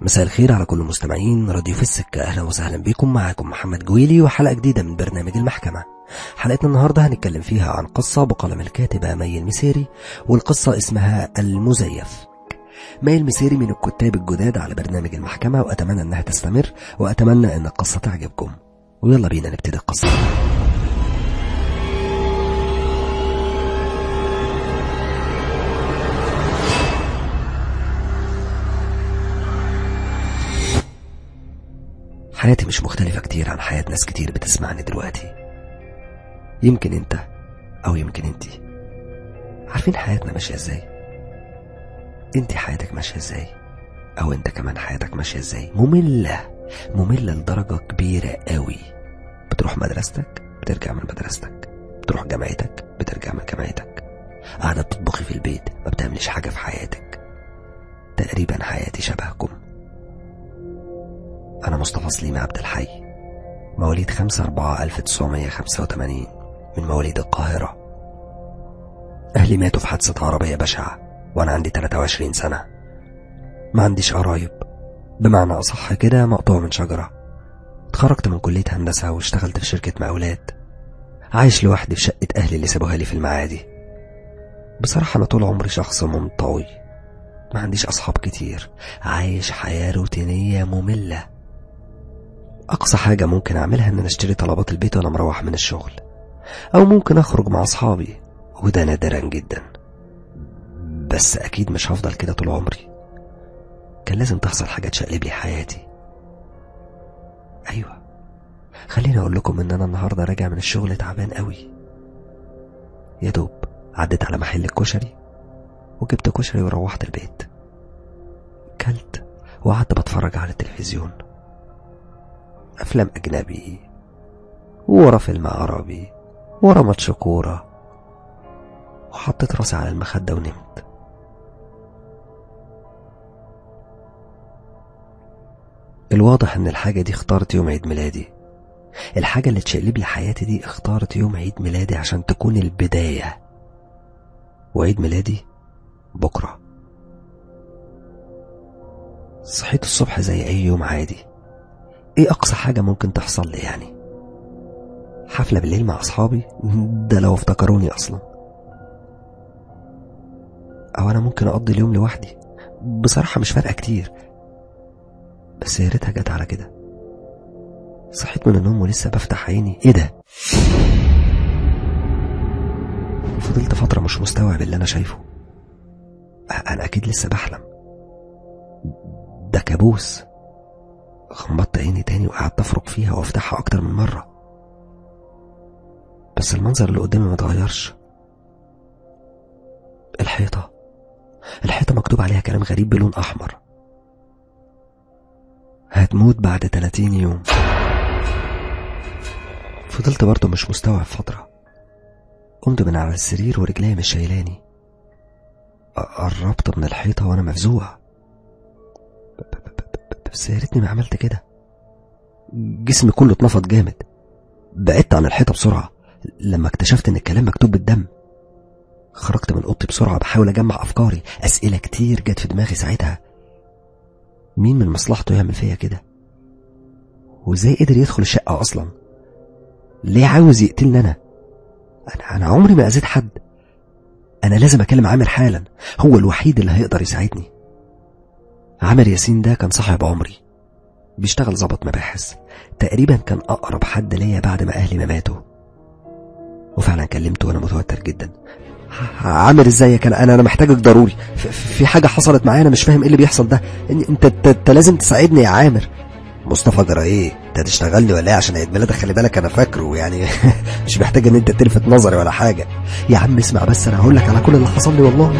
مساء الخير على كل المستمعين راديو في السكة أهلا وسهلا بكم معاكم محمد جويلي وحلقة جديدة من برنامج المحكمة حلقتنا النهاردة هنتكلم فيها عن قصة بقلم الكاتبة مي المسيري والقصة اسمها المزيف مي المسيري من الكتاب الجداد على برنامج المحكمة وأتمنى أنها تستمر وأتمنى أن القصة تعجبكم ويلا بينا نبتدي القصة حياتي مش مختلفة كتير عن حياة ناس كتير بتسمعني دلوقتي يمكن انت او يمكن انتي عارفين حياتنا ماشية ازاي انتي حياتك ماشية ازاي او انت كمان حياتك ماشية ازاي مملة مملة لدرجة كبيرة قوي بتروح مدرستك بترجع من مدرستك بتروح جامعتك بترجع من جامعتك قاعدة بتطبخي في البيت ما بتعملش حاجة في حياتك تقريبا حياتي شبهكم أنا مصطفى سليم عبد الحي مواليد 5 4 1985 من مواليد القاهرة أهلي ماتوا في حادثة عربية بشعة وأنا عندي 23 سنة ما عنديش قرايب بمعنى أصح كده مقطوع من شجرة اتخرجت من كلية هندسة واشتغلت في شركة مقاولات عايش لوحدي في شقة أهلي اللي سابوها لي في المعادي بصراحة أنا طول عمري شخص منطوي ما عنديش أصحاب كتير عايش حياة روتينية مملة أقصى حاجة ممكن أعملها إن أنا أشتري طلبات البيت وأنا مروح من الشغل أو ممكن أخرج مع أصحابي وده نادرا جدا بس أكيد مش هفضل كده طول عمري كان لازم تحصل حاجة تشقلب لي حياتي أيوة خليني أقول لكم إن أنا النهاردة راجع من الشغل تعبان قوي يا دوب عديت على محل الكشري وجبت كشري وروحت البيت كلت وقعدت بتفرج على التلفزيون أفلام أجنبي ورا فيلم عربي ورا ماتش كورة وحطيت راسي على المخدة ونمت الواضح إن الحاجة دي اختارت يوم عيد ميلادي الحاجة اللي تشقلب لي حياتي دي اختارت يوم عيد ميلادي عشان تكون البداية وعيد ميلادي بكرة صحيت الصبح زي أي يوم عادي ايه اقصى حاجة ممكن تحصل لي يعني حفلة بالليل مع اصحابي ده لو افتكروني اصلا او انا ممكن اقضي اليوم لوحدي بصراحة مش فارقة كتير بس يا ريتها جت على كده صحيت من النوم ولسه بفتح عيني ايه ده فضلت فترة مش مستوعب اللي انا شايفه انا اكيد لسه بحلم ده كابوس غمضت عيني تاني وقعدت افرك فيها وافتحها اكتر من مرة بس المنظر اللي قدامي ما اتغيرش الحيطة الحيطة مكتوب عليها كلام غريب بلون احمر هتموت بعد 30 يوم فضلت برضه مش مستوعب فترة قمت من على السرير ورجلي مش شايلاني قربت من الحيطة وانا مفزوع بس يا ريتني ما عملت كده جسمي كله اتنفض جامد بعدت عن الحيطة بسرعة لما اكتشفت ان الكلام مكتوب بالدم خرجت من اوضتي بسرعة بحاول اجمع افكاري اسئلة كتير جت في دماغي ساعتها مين من مصلحته يعمل فيا كده وازاي قدر يدخل الشقة اصلا ليه عاوز يقتلني انا انا انا عمري ما اذيت حد انا لازم اكلم عامر حالا هو الوحيد اللي هيقدر يساعدني عامر ياسين ده كان صاحب عمري بيشتغل ظابط مباحث تقريبا كان أقرب حد ليا بعد ما أهلي ما ماتوا وفعلا كلمته وأنا متوتر جدا عامر ازيك انا انا محتاجك ضروري في حاجه حصلت معايا انا مش فاهم ايه اللي بيحصل ده انت انت, انت لازم تساعدني يا عامر مصطفى جرى ايه انت هتشتغلني ولا ايه عشان عيد ميلادك خلي بالك انا فاكره يعني مش محتاج ان انت تلفت نظري ولا حاجه يا عم اسمع بس انا هقول لك على كل اللي حصل لي والله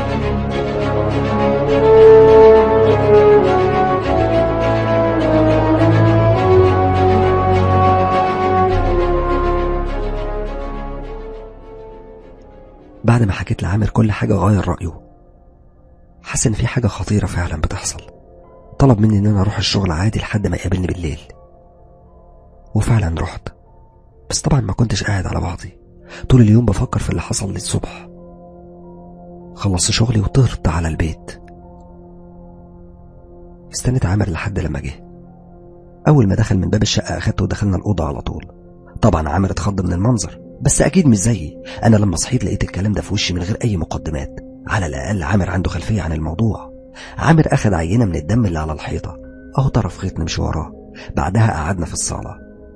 بعد ما حكيت لعامر كل حاجة غير رأيه حس إن في حاجة خطيرة فعلا بتحصل طلب مني إن أنا أروح الشغل عادي لحد ما يقابلني بالليل وفعلا رحت بس طبعا ما كنتش قاعد على بعضي طول اليوم بفكر في اللي حصل لي الصبح خلصت شغلي وطرت على البيت استنيت عامر لحد لما جه أول ما دخل من باب الشقة أخدته ودخلنا الأوضة على طول طبعا عامر اتخض من المنظر بس أكيد مش زيي أنا لما صحيت لقيت الكلام ده في وشي من غير أي مقدمات على الأقل عامر عنده خلفية عن الموضوع عامر أخد عينة من الدم اللي على الحيطة أهو طرف خيط نمشي وراه بعدها قعدنا في الصالة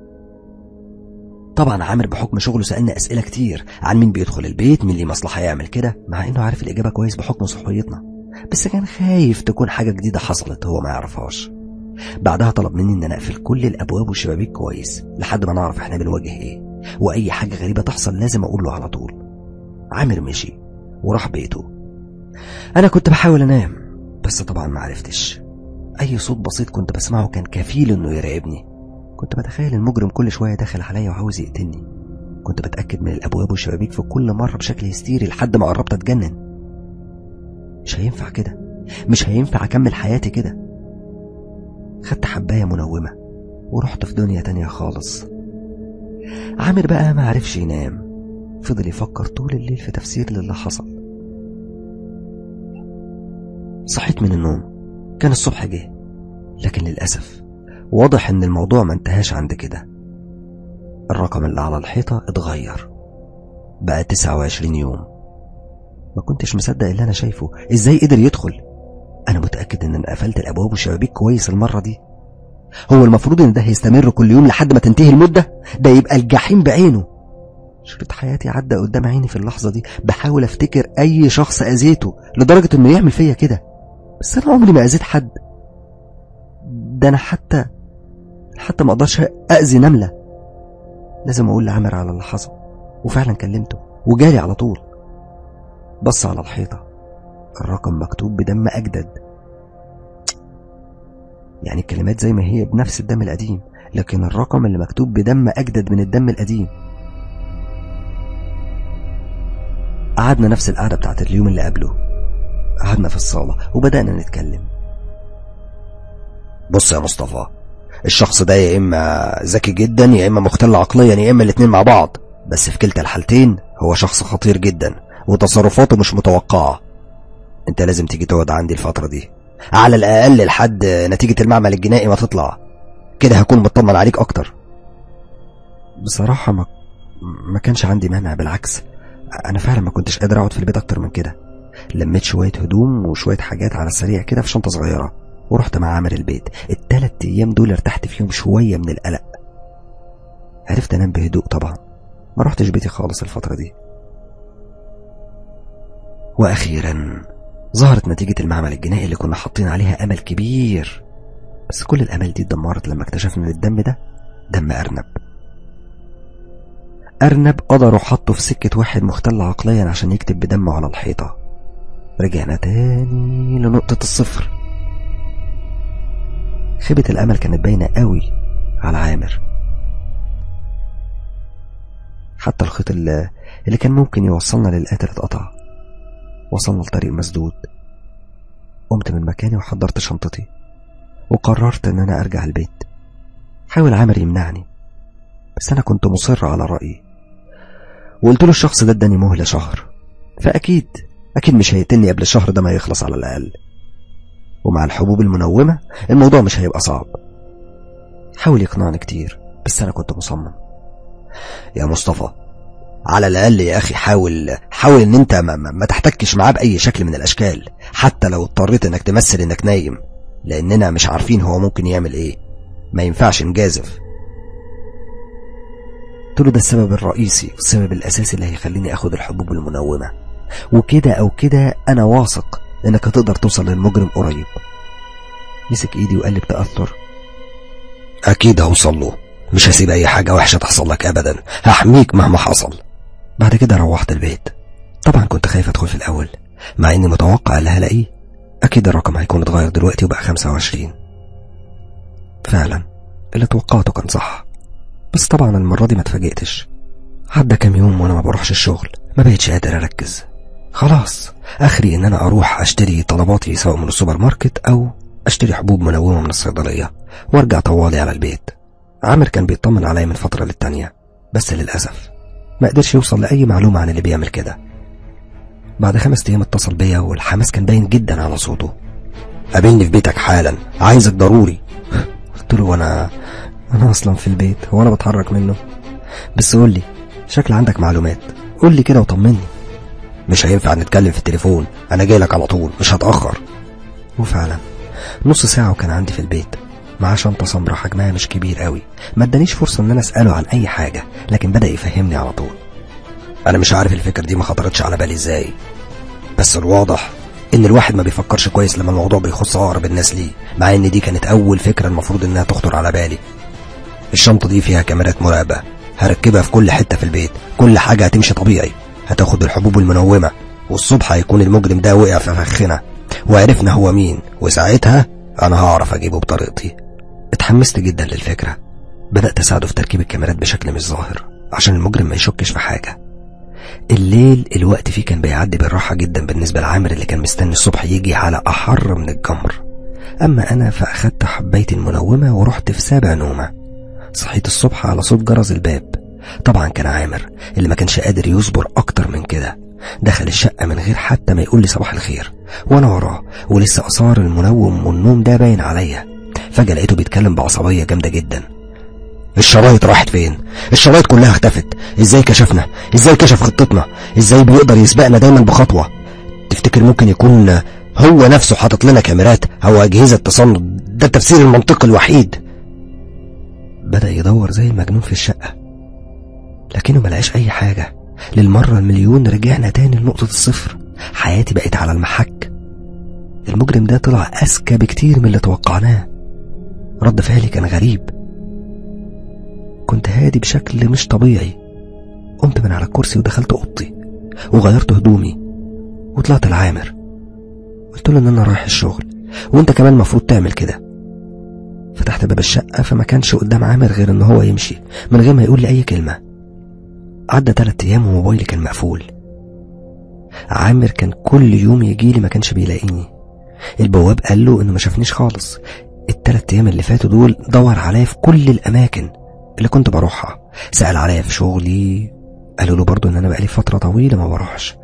طبعا عامر بحكم شغله سألنا أسئلة كتير عن مين بيدخل البيت مين ليه مصلحة يعمل كده مع إنه عارف الإجابة كويس بحكم صحويتنا بس كان خايف تكون حاجة جديدة حصلت هو ما يعرفهاش بعدها طلب مني إن أنا أقفل كل الأبواب والشبابيك كويس لحد ما نعرف إحنا بنواجه إيه وأي حاجة غريبة تحصل لازم أقول له على طول عامر مشي وراح بيته أنا كنت بحاول أنام بس طبعا ما عرفتش أي صوت بسيط كنت بسمعه كان كفيل إنه يراقبني كنت بتخيل المجرم كل شوية داخل عليا وعاوز يقتلني كنت بتأكد من الأبواب والشبابيك في كل مرة بشكل هستيري لحد ما قربت أتجنن مش هينفع كده مش هينفع أكمل حياتي كده خدت حباية منومة ورحت في دنيا تانية خالص عامر بقى ما عرفش ينام فضل يفكر طول الليل في تفسير للي حصل صحيت من النوم كان الصبح جه لكن للأسف واضح ان الموضوع ما انتهاش عند كده الرقم اللي على الحيطة اتغير بقى 29 يوم ما كنتش مصدق اللي انا شايفه ازاي قدر يدخل انا متأكد ان انا قفلت الابواب والشبابيك كويس المرة دي هو المفروض ان ده هيستمر كل يوم لحد ما تنتهي المدة ده يبقى الجحيم بعينه شريط حياتي عدى قدام عيني في اللحظة دي بحاول افتكر اي شخص اذيته لدرجة انه يعمل فيا كده بس انا عمري ما اذيت حد ده انا حتى حتى ما اقدرش اذي نملة لازم اقول لعامر على اللي حصل وفعلا كلمته وجالي على طول بص على الحيطة الرقم مكتوب بدم اجدد يعني الكلمات زي ما هي بنفس الدم القديم لكن الرقم اللي مكتوب بدم اجدد من الدم القديم قعدنا نفس القعدة بتاعت اليوم اللي قبله قعدنا في الصالة وبدأنا نتكلم بص يا مصطفى الشخص ده يا إما ذكي جدا يا إما مختل عقليا يا إما الاتنين مع بعض بس في كلتا الحالتين هو شخص خطير جدا وتصرفاته مش متوقعة انت لازم تيجي تقعد عندي الفترة دي على الأقل لحد نتيجة المعمل الجنائي ما تطلع كده هكون مطمن عليك أكتر بصراحة ما ما كانش عندي مانع بالعكس أنا فعلا ما كنتش قادر أقعد في البيت أكتر من كده لميت شوية هدوم وشوية حاجات على السريع كده في شنطة صغيرة ورحت مع عامر البيت التلات أيام دول ارتحت فيهم شوية من القلق عرفت أنام بهدوء طبعا ما رحتش بيتي خالص الفترة دي وأخيرا ظهرت نتيجة المعمل الجنائي اللي كنا حاطين عليها أمل كبير بس كل الأمل دي اتدمرت لما اكتشفنا إن الدم ده دم أرنب أرنب قدروا حطوا في سكة واحد مختل عقليا عشان يكتب بدمه على الحيطة رجعنا تاني لنقطة الصفر خيبة الأمل كانت باينة قوي على عامر حتى الخيط اللي, اللي كان ممكن يوصلنا للقاتل اتقطع وصلنا لطريق مسدود قمت من مكاني وحضرت شنطتي وقررت ان انا ارجع البيت حاول عامر يمنعني بس انا كنت مصر على رأيي وقلت له الشخص ده اداني مهلة شهر فاكيد اكيد مش هيقتلني قبل الشهر ده ما يخلص على الاقل ومع الحبوب المنومة الموضوع مش هيبقى صعب حاول يقنعني كتير بس انا كنت مصمم يا مصطفى على الأقل يا أخي حاول حاول إن أنت ما, ما, ما تحتكش معاه بأي شكل من الأشكال حتى لو اضطريت إنك تمثل إنك نايم لأننا مش عارفين هو ممكن يعمل إيه ما ينفعش نجازف قلت له ده السبب الرئيسي والسبب الأساسي اللي هيخليني أخد الحبوب المنومة وكده أو كده أنا واثق إنك هتقدر توصل للمجرم قريب مسك إيدي وقال لي بتأثر أكيد هوصل له مش هسيب أي حاجة وحشة تحصل لك أبدا هحميك مهما حصل بعد كده روحت البيت طبعا كنت خايف أدخل في الأول مع إني متوقع اللي هلاقيه أكيد الرقم هيكون اتغير دلوقتي وبقى 25 فعلا اللي توقعته كان صح بس طبعا المرة دي ما اتفاجئتش عدى كام يوم وأنا ما بروحش الشغل ما بقتش قادر أركز خلاص آخري إن أنا أروح أشتري طلباتي سواء من السوبر ماركت أو أشتري حبوب منومة من الصيدلية وأرجع طوالي على البيت عامر كان بيطمن عليا من فترة للتانية بس للأسف ما قدرش يوصل لأي معلومة عن اللي بيعمل كده بعد خمس أيام اتصل بيا والحماس كان باين جدا على صوته قابلني في بيتك حالا عايزك ضروري قلت له وانا انا اصلا في البيت هو انا بتحرك منه بس قول لي شكل عندك معلومات قول لي كده وطمني مش هينفع نتكلم في التليفون انا جاي لك على طول مش هتاخر وفعلا نص ساعة وكان عندي في البيت معاه شنطة سمراء حجمها مش كبير قوي ما ادانيش فرصة ان انا اسأله عن اي حاجة لكن بدأ يفهمني على طول انا مش عارف الفكرة دي ما خطرتش على بالي ازاي بس الواضح ان الواحد ما بيفكرش كويس لما الموضوع بيخص اقرب الناس ليه مع ان دي كانت اول فكرة المفروض انها تخطر على بالي الشنطة دي فيها كاميرات مراقبة هركبها في كل حتة في البيت كل حاجة هتمشي طبيعي هتاخد الحبوب المنومة والصبح هيكون المجرم ده وقع في فخنا وعرفنا هو مين وساعتها انا هعرف اجيبه بطريقتي اتحمست جدا للفكرة بدأت أساعده في تركيب الكاميرات بشكل مش ظاهر عشان المجرم ما يشكش في حاجة الليل الوقت فيه كان بيعدي بالراحة جدا بالنسبة لعامر اللي كان مستني الصبح يجي على أحر من الجمر أما أنا فأخدت حبيتي المنومة ورحت في سابع نومة صحيت الصبح على صوت جرس الباب طبعا كان عامر اللي ما كانش قادر يصبر أكتر من كده دخل الشقة من غير حتى ما يقول لي صباح الخير وأنا وراه ولسه آثار المنوم والنوم ده باين عليا فجأة لقيته بيتكلم بعصبية جامدة جدا الشرايط راحت فين الشرايط كلها اختفت ازاي كشفنا ازاي كشف خطتنا ازاي بيقدر يسبقنا دايما بخطوة تفتكر ممكن يكون هو نفسه حاطط لنا كاميرات او اجهزة تصنت ده التفسير المنطقي الوحيد بدأ يدور زي المجنون في الشقة لكنه ملقاش أي حاجة للمرة المليون رجعنا تاني لنقطة الصفر حياتي بقت على المحك المجرم ده طلع أذكى بكتير من اللي توقعناه رد فعلي كان غريب كنت هادي بشكل مش طبيعي قمت من على الكرسي ودخلت اوضتي وغيرت هدومي وطلعت لعامر قلت له ان انا رايح الشغل وانت كمان المفروض تعمل كده فتحت باب الشقة فما كانش قدام عامر غير ان هو يمشي من غير ما يقول لي اي كلمة عدى تلات ايام وموبايلي كان مقفول عامر كان كل يوم يجيلي ما كانش بيلاقيني البواب قال له انه ما شافنيش خالص التلات ايام اللي فاتوا دول دور عليا في كل الاماكن اللي كنت بروحها سأل عليا في شغلي قالوا له برضه ان انا بقالي فترة طويلة ما بروحش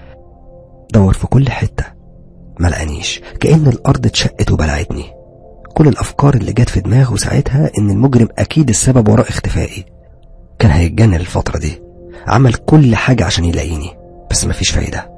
دور في كل حتة ما لقانيش كأن الارض اتشقت وبلعتني كل الافكار اللي جت في دماغه ساعتها ان المجرم اكيد السبب وراء اختفائي كان هيتجنن الفترة دي عمل كل حاجة عشان يلاقيني بس مفيش فايدة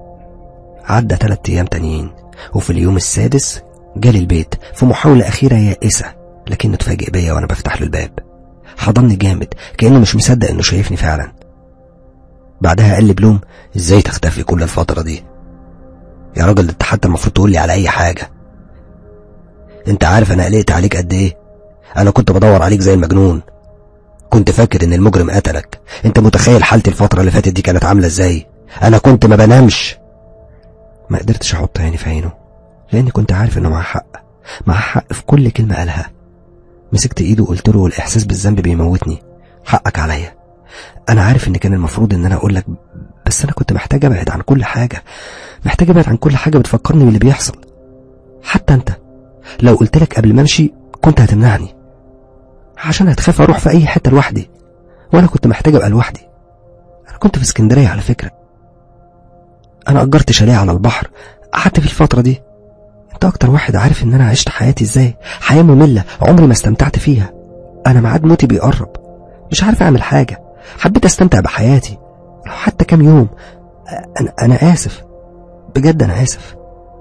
عدى تلات ايام تانيين وفي اليوم السادس جالي البيت في محاولة أخيرة يائسة لكنه اتفاجئ بيا وأنا بفتح له الباب حضني جامد كأنه مش مصدق إنه شايفني فعلا بعدها قال لي بلوم ازاي تختفي كل الفترة دي يا راجل انت حتى المفروض تقول لي على اي حاجة انت عارف انا قلقت عليك قد ايه انا كنت بدور عليك زي المجنون كنت فاكر ان المجرم قتلك انت متخيل حالتي الفترة اللي فاتت دي كانت عاملة ازاي انا كنت ما بنامش ما قدرتش احط عيني في عينه لاني كنت عارف انه معاه حق معاه حق في كل كلمة قالها مسكت ايده وقلت له الاحساس بالذنب بيموتني حقك عليا انا عارف ان كان المفروض ان انا اقول لك بس انا كنت محتاج ابعد عن كل حاجة محتاج ابعد عن كل حاجة بتفكرني باللي بيحصل حتى انت لو قلت لك قبل ما امشي كنت هتمنعني عشان هتخاف اروح في اي حتة لوحدي وانا كنت محتاج ابقى لوحدي انا كنت في اسكندرية على فكرة انا اجرت شاليه على البحر قعدت في الفترة دي انت اكتر واحد عارف ان انا عشت حياتي ازاي حياة مملة عمري ما استمتعت فيها انا ميعاد موتي بيقرب مش عارف اعمل حاجة حبيت استمتع بحياتي لو حتى كام يوم انا, أنا اسف بجد انا اسف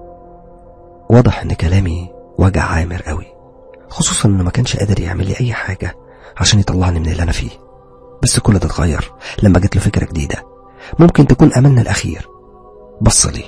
واضح ان كلامي وجع عامر قوي خصوصا انه ما كانش قادر يعمل لي اي حاجة عشان يطلعني من اللي انا فيه بس كل ده اتغير لما جت له فكرة جديدة ممكن تكون املنا الاخير بص لي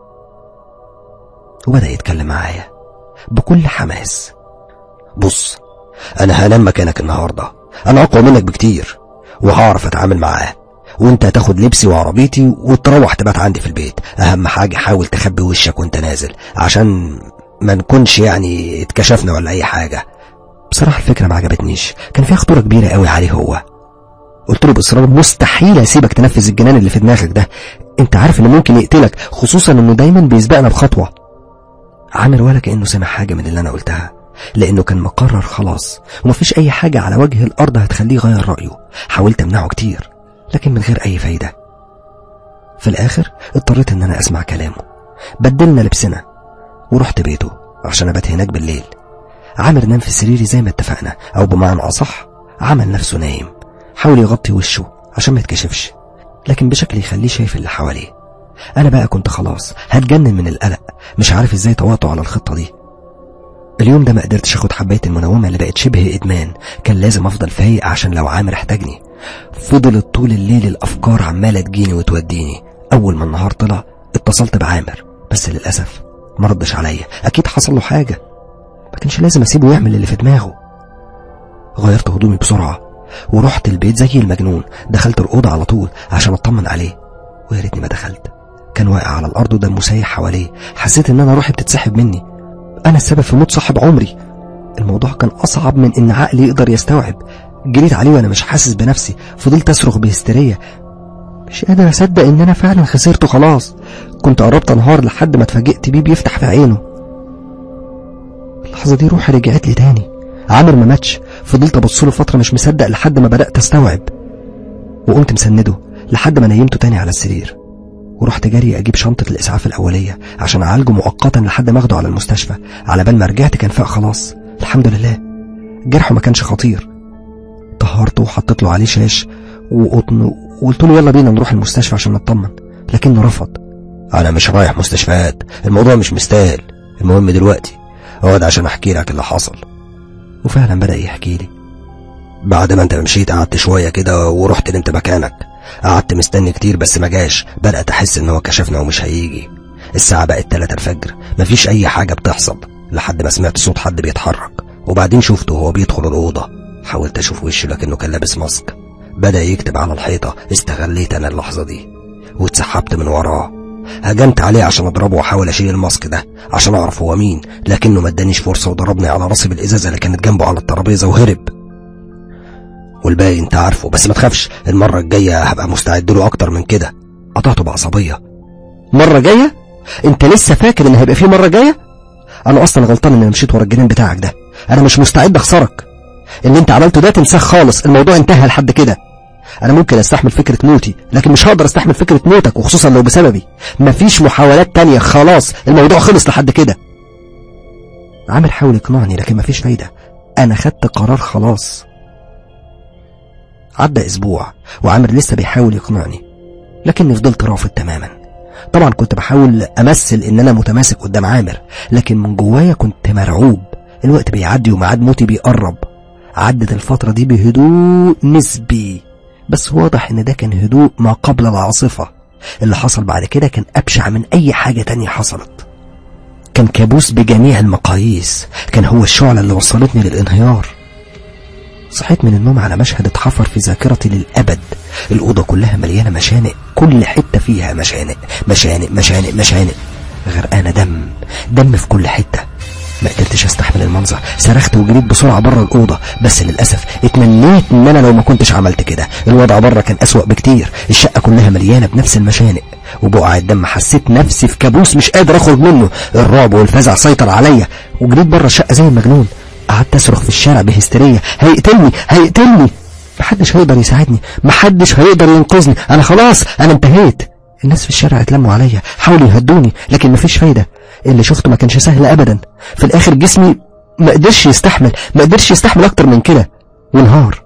وبدأ يتكلم معايا بكل حماس بص انا هنام مكانك النهاردة انا اقوى منك بكتير وهعرف اتعامل معاه وانت هتاخد لبسي وعربيتي وتروح تبات عندي في البيت اهم حاجة حاول تخبي وشك وانت نازل عشان ما نكونش يعني اتكشفنا ولا اي حاجة بصراحة الفكرة ما عجبتنيش كان فيها خطورة كبيرة قوي عليه هو قلت له بإصرار مستحيل أسيبك تنفذ الجنان اللي في دماغك ده أنت عارف إنه ممكن يقتلك خصوصا إنه دايما بيسبقنا بخطوة عامر ولا كأنه سمع حاجة من اللي أنا قلتها لأنه كان مقرر خلاص ومفيش أي حاجة على وجه الأرض هتخليه يغير رأيه حاولت أمنعه كتير لكن من غير أي فايدة في الآخر اضطريت إن أنا أسمع كلامه بدلنا لبسنا ورحت بيته عشان أبات هناك بالليل عامر نام في سريري زي ما اتفقنا أو بمعنى أصح عمل نفسه نايم حاول يغطي وشه عشان ما يتكشفش لكن بشكل يخليه شايف اللي حواليه أنا بقى كنت خلاص هتجنن من القلق مش عارف ازاي تواطوا على الخطة دي اليوم ده ما قدرتش اخد حبايه المنومه اللي بقت شبه ادمان كان لازم افضل فايق عشان لو عامر احتاجني فضلت طول الليل الافكار عماله تجيني وتوديني اول ما النهار طلع اتصلت بعامر بس للاسف ما ردش عليا اكيد حصل له حاجه ما كانش لازم اسيبه يعمل اللي في دماغه غيرت هدومي بسرعه ورحت البيت زي المجنون دخلت الاوضه على طول عشان اطمن عليه ويا ريتني ما دخلت كان واقع على الارض ودمه سايح حواليه حسيت ان انا روحي بتتسحب مني انا السبب في موت صاحب عمري الموضوع كان اصعب من ان عقلي يقدر يستوعب جريت عليه وانا مش حاسس بنفسي فضلت اصرخ بهستيريا مش قادر اصدق ان انا فعلا خسرته خلاص كنت قربت انهار لحد ما اتفاجئت بيه بيفتح في عينه اللحظه دي روحي رجعت لي تاني عامر ما ماتش فضلت ابص له فتره مش مصدق لحد ما بدات استوعب وقمت مسنده لحد ما نيمته تاني على السرير ورحت جري اجيب شنطه الاسعاف الاوليه عشان اعالجه مؤقتا لحد ما اخده على المستشفى على بال ما رجعت كان فاق خلاص الحمد لله جرحه ما كانش خطير طهرته وحطيت له عليه شاش وقطن وقلت له يلا بينا نروح المستشفى عشان نطمن لكنه رفض انا مش رايح مستشفيات الموضوع مش مستاهل المهم دلوقتي اقعد عشان احكي لك اللي حصل وفعلا بدا يحكي لي بعد ما انت مشيت قعدت شويه كده ورحت نمت مكانك قعدت مستني كتير بس ما جاش بدات احس ان هو كشفنا ومش هيجي الساعه بقت 3 الفجر مفيش اي حاجه بتحصل لحد ما سمعت صوت حد بيتحرك وبعدين شفته وهو بيدخل الاوضه حاولت اشوف وشه لكنه كان لابس ماسك بدا يكتب على الحيطه استغليت انا اللحظه دي واتسحبت من وراه هجمت عليه عشان اضربه واحاول اشيل الماسك ده عشان اعرف هو مين لكنه ما ادانيش فرصه وضربني على راسي بالازازه اللي كانت جنبه على الترابيزه وهرب والباقي انت عارفه بس ما تخافش المره الجايه هبقى مستعد له اكتر من كده قطعته بعصبيه مره جايه انت لسه فاكر ان هيبقى في مره جايه انا اصلا غلطان ان انا مشيت ورا الجنان بتاعك ده انا مش مستعد اخسرك اللي انت عملته ده تنساه خالص الموضوع انتهى لحد كده انا ممكن استحمل فكره موتي لكن مش هقدر استحمل فكره موتك وخصوصا لو بسببي مفيش محاولات تانية خلاص الموضوع خلص لحد كده عامر حاول يقنعني لكن مفيش فايده انا خدت قرار خلاص عدى اسبوع وعامر لسه بيحاول يقنعني لكني فضلت رافض تماما طبعا كنت بحاول امثل ان انا متماسك قدام عامر لكن من جوايا كنت مرعوب الوقت بيعدي وميعاد موتي بيقرب عدت الفترة دي بهدوء نسبي بس واضح ان ده كان هدوء ما قبل العاصفة اللي حصل بعد كده كان أبشع من أي حاجة تانية حصلت كان كابوس بجميع المقاييس كان هو الشعلة اللي وصلتني للانهيار صحيت من النوم على مشهد اتحفر في ذاكرتي للأبد الأوضة كلها مليانة مشانق كل حتة فيها مشانق مشانق مشانق مشانق غرقانة دم دم في كل حتة ما قدرتش استحمل المنظر صرخت وجريت بسرعة بره الأوضة بس للأسف اتمنيت ان انا لو ما كنتش عملت كده الوضع بره كان أسوأ بكتير الشقة كلها مليانة بنفس المشانق وبقع الدم حسيت نفسي في كابوس مش قادر اخرج منه الرعب والفزع سيطر عليا وجريت بره الشقة زي المجنون قعدت اصرخ في الشارع بهستيرية هيقتلني هيقتلني محدش هيقدر يساعدني محدش هيقدر ينقذني انا خلاص انا انتهيت الناس في الشارع اتلموا عليا حاولوا يهدوني لكن مفيش فايدة اللي شفته ما كانش سهل ابدا في الاخر جسمي ما قدرش يستحمل ما قدرش يستحمل اكتر من كده وانهار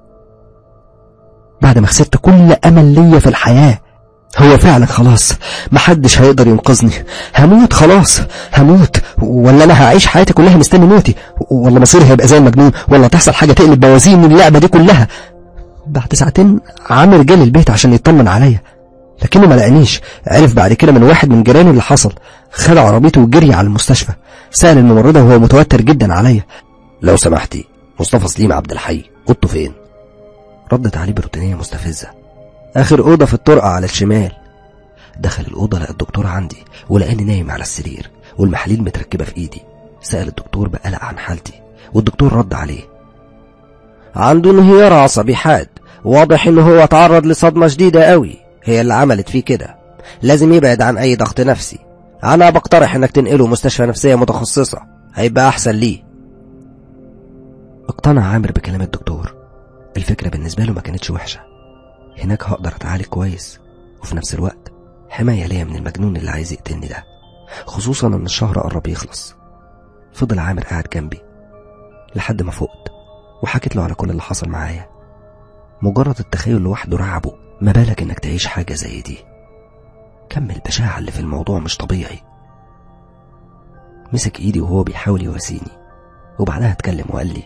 بعد ما خسرت كل امل ليا في الحياة هو فعلا خلاص محدش هيقدر ينقذني هموت خلاص هموت ولا انا هعيش حياتي كلها مستني موتي ولا مصيري هيبقى زي المجنون ولا تحصل حاجة تقلب بوازين اللعبة دي كلها بعد ساعتين عامر جالي البيت عشان يطمن عليا لكنه ما لقانيش عرف بعد كده من واحد من جيرانه اللي حصل خد عربيته وجري على المستشفى سأل الممرضة وهو متوتر جدا عليا لو سمحتي مصطفى سليم عبد الحي اوضته فين ردت عليه بروتينية مستفزة آخر أوضة في الطرقة على الشمال دخل الأوضة لقى الدكتور عندي ولقاني نايم على السرير والمحاليل متركبة في إيدي سأل الدكتور بقلق عن حالتي والدكتور رد عليه عنده انهيار عصبي حاد واضح ان هو تعرض لصدمة شديدة قوي هي اللي عملت فيه كده لازم يبعد عن اي ضغط نفسي انا بقترح انك تنقله مستشفى نفسية متخصصة هيبقى احسن ليه اقتنع عامر بكلام الدكتور الفكرة بالنسبة له ما كانتش وحشة هناك هقدر اتعالج كويس وفي نفس الوقت حماية ليا من المجنون اللي عايز يقتلني ده خصوصا ان الشهر قرب يخلص فضل عامر قاعد جنبي لحد ما فقت وحكيت له على كل اللي حصل معايا مجرد التخيل لوحده رعبه ما بالك انك تعيش حاجة زي دي كم البشاعة اللي في الموضوع مش طبيعي مسك ايدي وهو بيحاول يواسيني وبعدها اتكلم وقال لي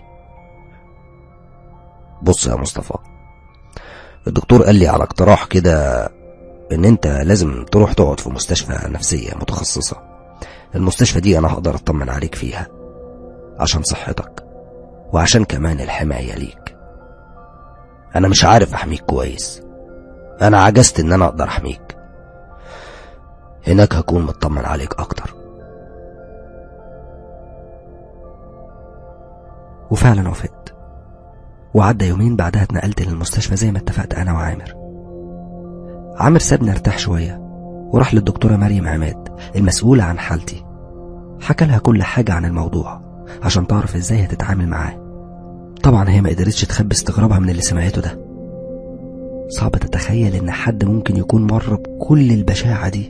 بص يا مصطفى الدكتور قال لي على اقتراح كده ان انت لازم تروح تقعد في مستشفى نفسية متخصصة المستشفى دي انا هقدر اطمن عليك فيها عشان صحتك وعشان كمان الحماية ليك انا مش عارف احميك كويس انا عجزت ان انا اقدر احميك هناك هكون مطمن عليك اكتر وفعلا وافقت وعدى يومين بعدها اتنقلت للمستشفى زي ما اتفقت انا وعامر عامر سابني ارتاح شوية وراح للدكتورة مريم عماد المسؤولة عن حالتي حكى لها كل حاجة عن الموضوع عشان تعرف ازاي هتتعامل معاه طبعا هي ما قدرتش تخبي استغرابها من اللي سمعته ده صعب تتخيل ان حد ممكن يكون مر بكل البشاعة دي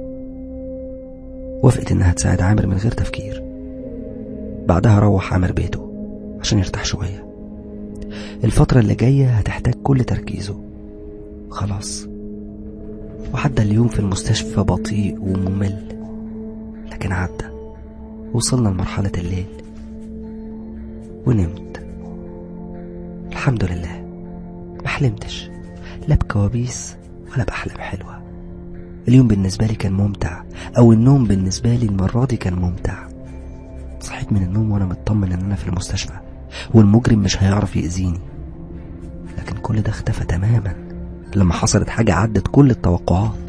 وافقت انها تساعد عامر من غير تفكير بعدها روح عامر بيته عشان يرتاح شوية الفترة اللي جاية هتحتاج كل تركيزه خلاص وعدى اليوم في المستشفى بطيء وممل لكن عدى وصلنا لمرحلة الليل ونمت الحمد لله ما حلمتش لا بكوابيس ولا بأحلام حلوة اليوم بالنسبة لي كان ممتع أو النوم بالنسبة لي المرة دي كان ممتع صحيت من النوم وأنا مطمن إن أنا في المستشفى والمجرم مش هيعرف يأذيني لكن كل ده اختفى تماما لما حصلت حاجة عدت كل التوقعات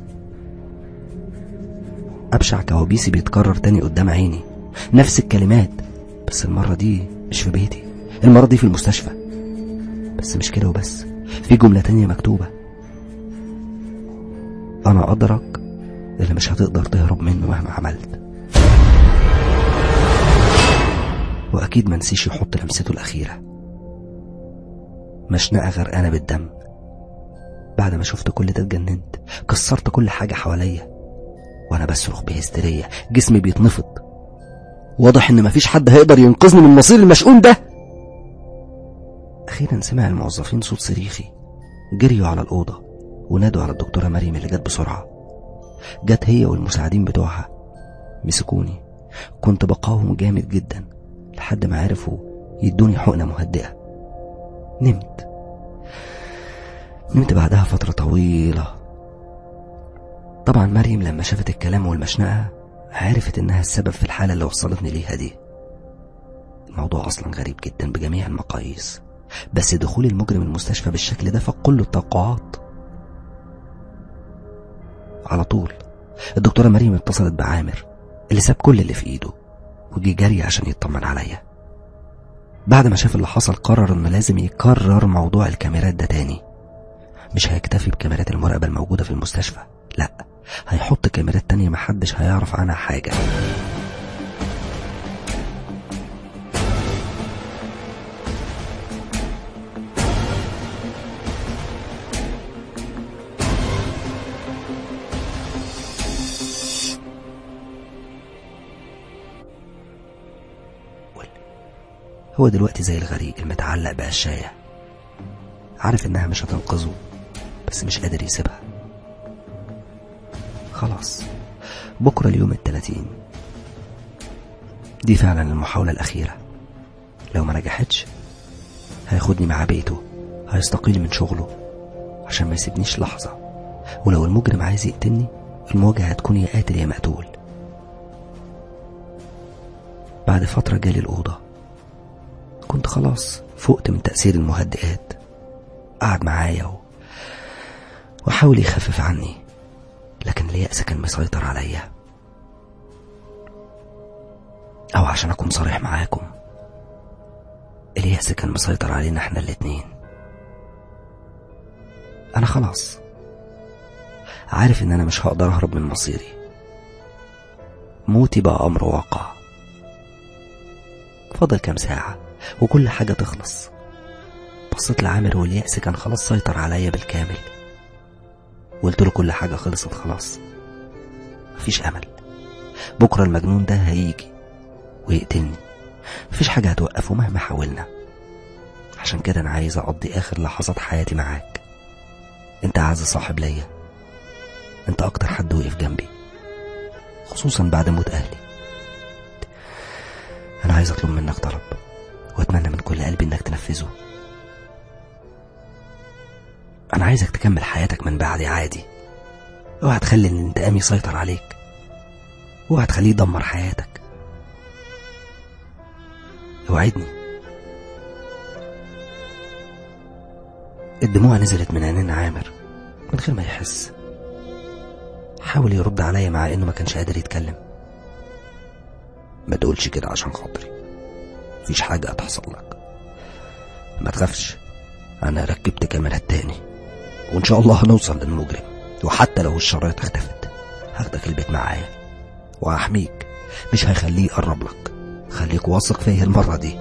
أبشع كوابيسي بيتكرر تاني قدام عيني نفس الكلمات بس المرة دي مش في بيتي المرة دي في المستشفى بس مش كده وبس في جملة تانية مكتوبة أنا أدرك اللي مش هتقدر تهرب منه مهما عملت وأكيد منسيش يحط لمسته الأخيرة مشنقة غرقانة بالدم بعد ما شفت كل ده اتجننت كسرت كل حاجة حواليا وأنا بصرخ بهستيرية جسمي بيتنفض واضح إن مفيش حد هيقدر ينقذني من مصير المشؤوم ده أخيرا سمع الموظفين صوت صريخي جريوا على الأوضة ونادوا على الدكتورة مريم اللي جت بسرعة جت هي والمساعدين بتوعها مسكوني كنت بقاوم جامد جدا لحد ما عرفوا يدوني حقنة مهدئة نمت نمت بعدها فترة طويلة طبعا مريم لما شافت الكلام والمشنقة عرفت انها السبب في الحالة اللي وصلتني ليها دي الموضوع اصلا غريب جدا بجميع المقاييس بس دخول المجرم المستشفى بالشكل ده فوق كل التوقعات على طول الدكتورة مريم اتصلت بعامر اللي ساب كل اللي في ايده وجي جري عشان يطمن عليا بعد ما شاف اللي حصل قرر انه لازم يكرر موضوع الكاميرات ده تاني مش هيكتفي بكاميرات المراقبة الموجودة في المستشفى لا هيحط كاميرات تانية محدش هيعرف عنها حاجة هو دلوقتي زي الغريق المتعلق بقشاية عارف انها مش هتنقذه بس مش قادر يسيبها خلاص بكرة اليوم التلاتين دي فعلا المحاولة الأخيرة لو ما نجحتش هياخدني مع بيته هيستقيل من شغله عشان ما يسيبنيش لحظة ولو المجرم عايز يقتلني المواجهة هتكون يا قاتل يا مقتول بعد فترة جالي الأوضة كنت خلاص فقت من تأثير المهدئات قعد معايا و... وحاول يخفف عني لكن اليأس كان مسيطر عليا أو عشان أكون صريح معاكم اليأس كان مسيطر علينا احنا الاتنين أنا خلاص عارف إن أنا مش هقدر أهرب من مصيري موتي بقى أمر واقع فاضل كام ساعة وكل حاجة تخلص بصيت لعامر واليأس كان خلاص سيطر عليا بالكامل وقلت له كل حاجة خلصت خلاص مفيش أمل بكرة المجنون ده هيجي ويقتلني مفيش حاجة هتوقفه مهما حاولنا عشان كده أنا عايز أقضي آخر لحظات حياتي معاك أنت أعز صاحب ليا أنت أكتر حد وقف جنبي خصوصا بعد موت أهلي أنا عايز أطلب منك طلب وأتمنى من كل قلبي إنك تنفذه أنا عايزك تكمل حياتك من بعدي عادي اوعى تخلي الانتقام يسيطر عليك اوعى تخليه يدمر حياتك اوعدني الدموع نزلت من عينين عامر من غير ما يحس حاول يرد عليا مع انه ما كانش قادر يتكلم ما تقولش كده عشان خاطري مفيش حاجة هتحصل لك ما تخافش أنا ركبت كاميرات تاني وإن شاء الله هنوصل للمجرم وحتى لو الشرايط اختفت هاخدك البيت معايا وهحميك مش هخليه يقرب لك خليك واثق فيا المرة دي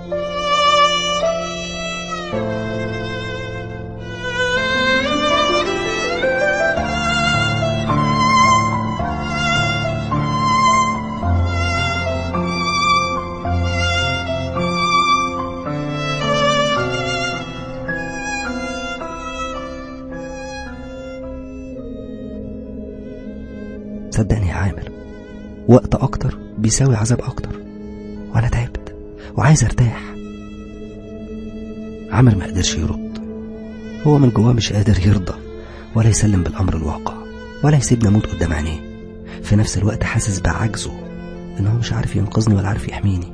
صدقني يا عامر وقت اكتر بيساوي عذاب اكتر وانا تعبت وعايز ارتاح عامر ما قدرش يرد هو من جواه مش قادر يرضى ولا يسلم بالامر الواقع ولا يسيبني اموت قدام عينيه في نفس الوقت حاسس بعجزه ان هو مش عارف ينقذني ولا عارف يحميني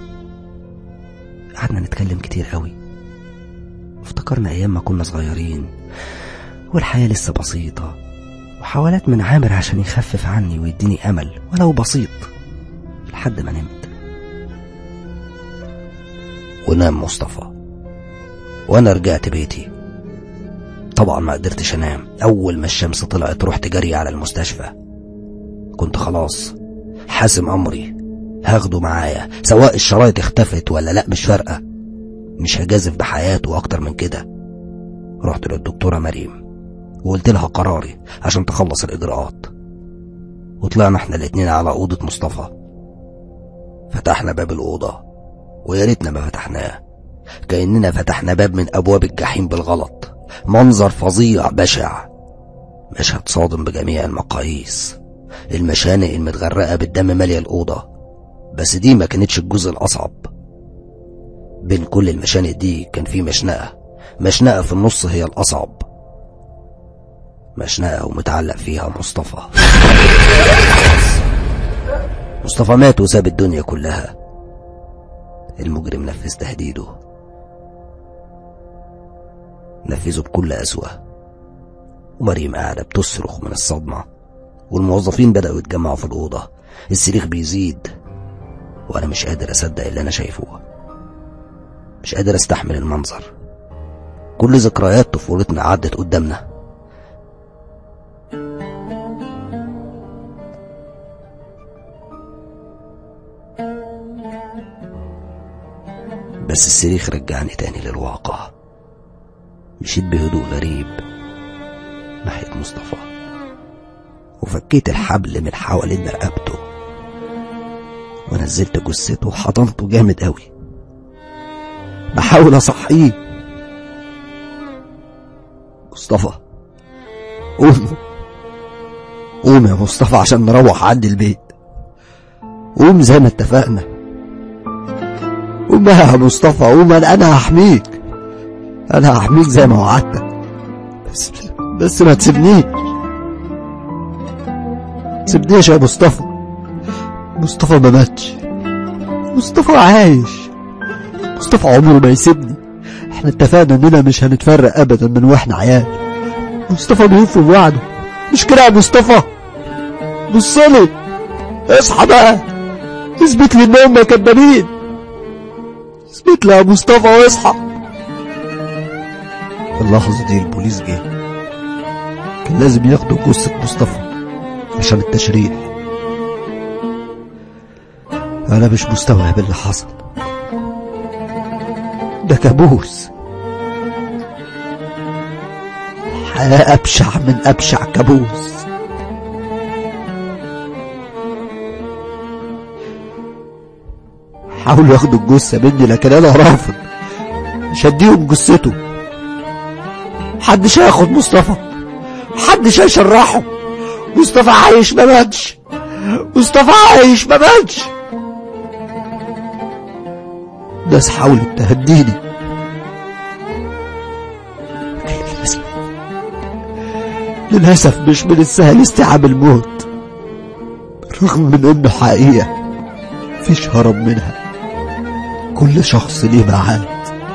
قعدنا نتكلم كتير قوي افتكرنا ايام ما كنا صغيرين والحياه لسه بسيطه وحاولات من عامر عشان يخفف عني ويديني أمل ولو بسيط لحد ما نمت ونام مصطفى وانا رجعت بيتي طبعا ما قدرتش انام اول ما الشمس طلعت رحت جري على المستشفى كنت خلاص حاسم امري هاخده معايا سواء الشرايط اختفت ولا لا مش فارقه مش هجازف بحياته اكتر من كده رحت للدكتوره مريم وقلت لها قراري عشان تخلص الاجراءات وطلعنا احنا الاتنين على اوضه مصطفى فتحنا باب الاوضه ويا ريتنا ما فتحناه كاننا فتحنا باب من ابواب الجحيم بالغلط منظر فظيع بشع مشهد صادم بجميع المقاييس المشانق المتغرقه بالدم ماليه الاوضه بس دي ما كانتش الجزء الاصعب بين كل المشانق دي كان في مشنقه مشنقه في النص هي الاصعب مشنقه ومتعلق فيها مصطفى مصطفى مات وساب الدنيا كلها المجرم نفذ تهديده نفذه بكل قسوة ومريم قاعدة بتصرخ من الصدمة والموظفين بدأوا يتجمعوا في الأوضة الصريخ بيزيد وأنا مش قادر أصدق اللي أنا شايفه مش قادر أستحمل المنظر كل ذكريات طفولتنا عدت قدامنا بس الصريخ رجعني تاني للواقع مشيت بهدوء غريب ناحية مصطفى وفكيت الحبل من حوالين رقبته ونزلت جثته وحضنته جامد قوي بحاول اصحيه مصطفى قوم قوم يا مصطفى عشان نروح عند البيت قوم زي ما اتفقنا قوم يا مصطفى قوم انا انا هحميك انا هحميك زي ما وعدتك بس بس ما تسيبنيش تسيبنيش يا مصطفى مصطفى ما ماتش مصطفى عايش مصطفى عمره ما يسيبني احنا اتفقنا اننا مش هنتفرق ابدا من واحنا عيال مصطفى بيوفي بوعده مش كده يا مصطفى بصلي اصحى بقى اثبت لي انهم كدابين اثبت لي يا مصطفى واصحى في اللحظة دي البوليس جه كان لازم ياخدوا جثة مصطفى عشان التشريح أنا مش مستوعب اللي حصل ده كابوس حياة أبشع من أبشع كابوس حاولوا ياخدوا الجثة مني لكن انا رافض مش هديهم جثته محدش هياخد مصطفى محدش هيشرحه مصطفى عايش ما ماتش مصطفى عايش ما ماتش ناس حاولت تهديني للأسف للأسف مش من السهل استيعاب الموت رغم من انه حقيقة مفيش هرب منها كل شخص ليه ميعاد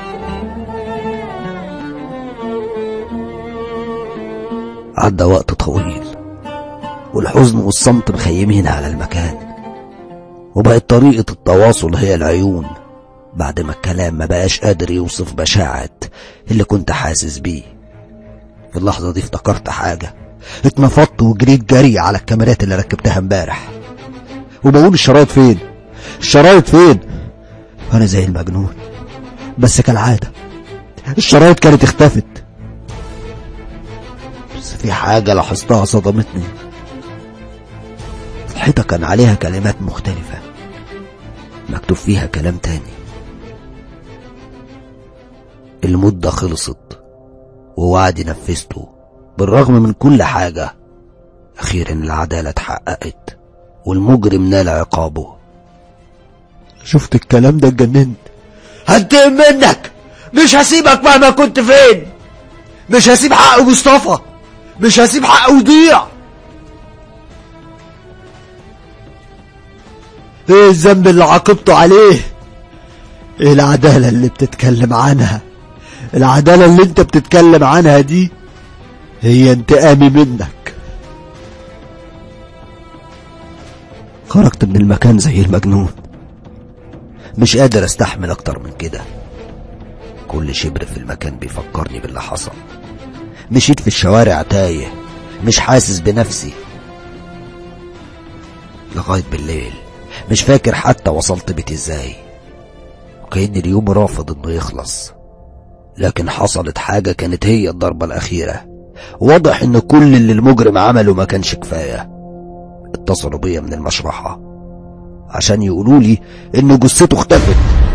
عدى وقت طويل والحزن والصمت مخيمين على المكان وبقت طريقة التواصل هي العيون بعد ما الكلام ما بقاش قادر يوصف بشاعة اللي كنت حاسس بيه في اللحظة دي افتكرت حاجة اتنفضت وجريت جري على الكاميرات اللي ركبتها امبارح وبقول الشرايط فين الشرايط فين وانا زي المجنون بس كالعادة الشرايط كانت اختفت بس في حاجة لاحظتها صدمتني الحيطة كان عليها كلمات مختلفة مكتوب فيها كلام تاني المدة خلصت ووعدي نفذته بالرغم من كل حاجة أخيرا العدالة اتحققت والمجرم نال عقابه شفت الكلام ده اتجننت هنتقم منك مش هسيبك مهما كنت فين مش هسيب حق مصطفى مش هسيب حقه يضيع ايه الذنب اللي عاقبته عليه ايه العدالة اللي بتتكلم عنها العدالة اللي انت بتتكلم عنها دي هي انتقامي منك خرجت من المكان زي المجنون مش قادر استحمل اكتر من كده كل شبر في المكان بيفكرني باللي حصل مشيت في الشوارع تايه مش حاسس بنفسي لغاية بالليل مش فاكر حتى وصلت بيتي ازاي وكأن اليوم رافض انه يخلص لكن حصلت حاجة كانت هي الضربة الأخيرة واضح ان كل اللي المجرم عمله ما كانش كفاية اتصلوا بيا من المشرحة عشان يقولوا لي ان جثته اختفت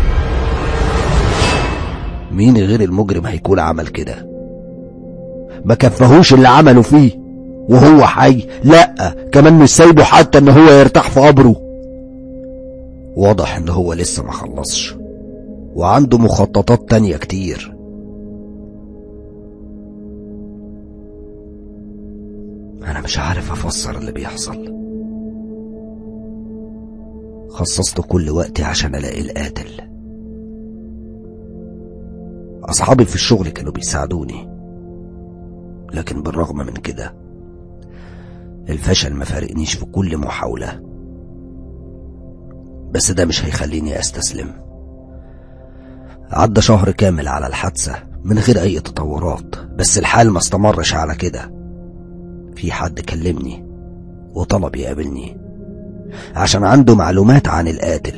مين غير المجرم هيكون عمل كده ما كفهوش اللي عمله فيه وهو حي لا كمان مش سايبه حتى ان هو يرتاح في قبره واضح ان هو لسه ما خلصش وعنده مخططات تانية كتير انا مش عارف افسر اللي بيحصل خصصت كل وقتي عشان الاقي القاتل اصحابي في الشغل كانوا بيساعدوني لكن بالرغم من كده الفشل ما فارقنيش في كل محاولة بس ده مش هيخليني استسلم عدى شهر كامل على الحادثة من غير اي تطورات بس الحال ما استمرش على كده في حد كلمني وطلب يقابلني عشان عنده معلومات عن القاتل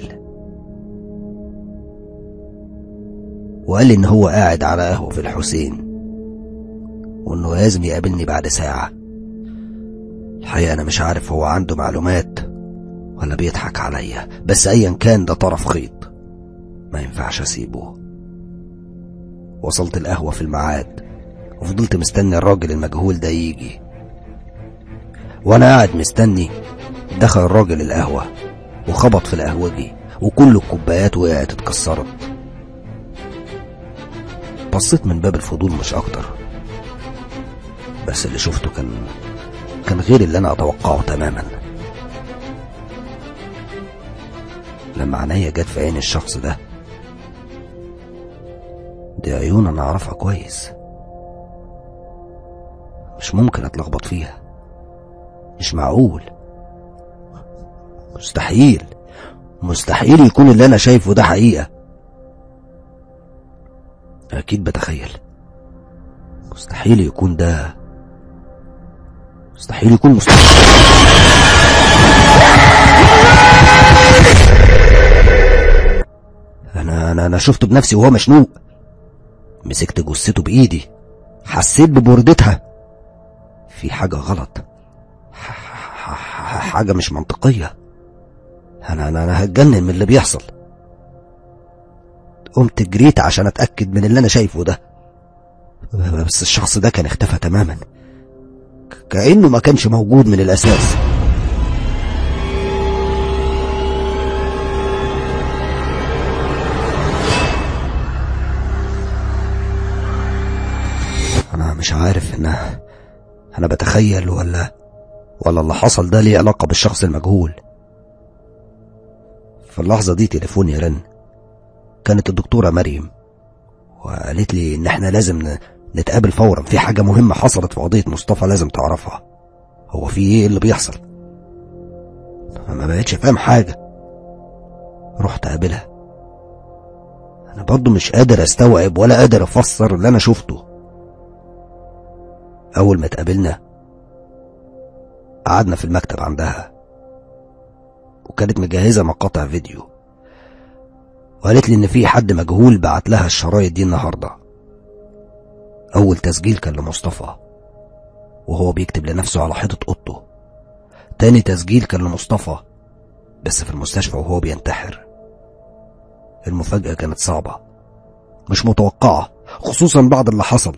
وقال لي ان هو قاعد على قهوة في الحسين وانه لازم يقابلني بعد ساعة الحقيقة انا مش عارف هو عنده معلومات ولا بيضحك عليا بس ايا كان ده طرف خيط ما ينفعش اسيبه وصلت القهوة في الميعاد وفضلت مستني الراجل المجهول ده يجي وانا قاعد مستني دخل الراجل القهوة وخبط في القهوجي وكل الكوبايات وقعت اتكسرت بصيت من باب الفضول مش اكتر بس اللي شفته كان كان غير اللي انا اتوقعه تماما لما عينيا جت في عين الشخص ده دي عيون انا اعرفها كويس مش ممكن اتلخبط فيها مش معقول مستحيل مستحيل يكون اللي انا شايفه ده حقيقة اكيد بتخيل مستحيل يكون ده مستحيل يكون مستحيل انا انا انا شفته بنفسي وهو مشنوق مسكت جثته بايدي حسيت ببردتها في حاجة غلط ح- ح- حاجة مش منطقية أنا أنا أنا هتجنن من اللي بيحصل قمت جريت عشان اتأكد من اللي انا شايفه ده بس الشخص ده كان اختفى تماما ك- كأنه ما كانش موجود من الأساس أنا مش عارف إن أنا بتخيل ولا ولا اللي حصل ده ليه علاقة بالشخص المجهول في اللحظة دي تليفوني رن كانت الدكتورة مريم وقالت لي إن إحنا لازم ن- نتقابل فورا في حاجة مهمة حصلت في قضية مصطفى لازم تعرفها هو في إيه اللي بيحصل ما بقتش فاهم حاجة رحت أقابلها أنا برضو مش قادر أستوعب ولا قادر أفسر اللي أنا شفته أول ما اتقابلنا قعدنا في المكتب عندها وكانت مجهزة مقاطع فيديو وقالت لي إن في حد مجهول بعت لها الشرايط دي النهاردة أول تسجيل كان لمصطفى وهو بيكتب لنفسه على حيطة أوضته تاني تسجيل كان لمصطفى بس في المستشفى وهو بينتحر المفاجأة كانت صعبة مش متوقعة خصوصا بعد اللي حصل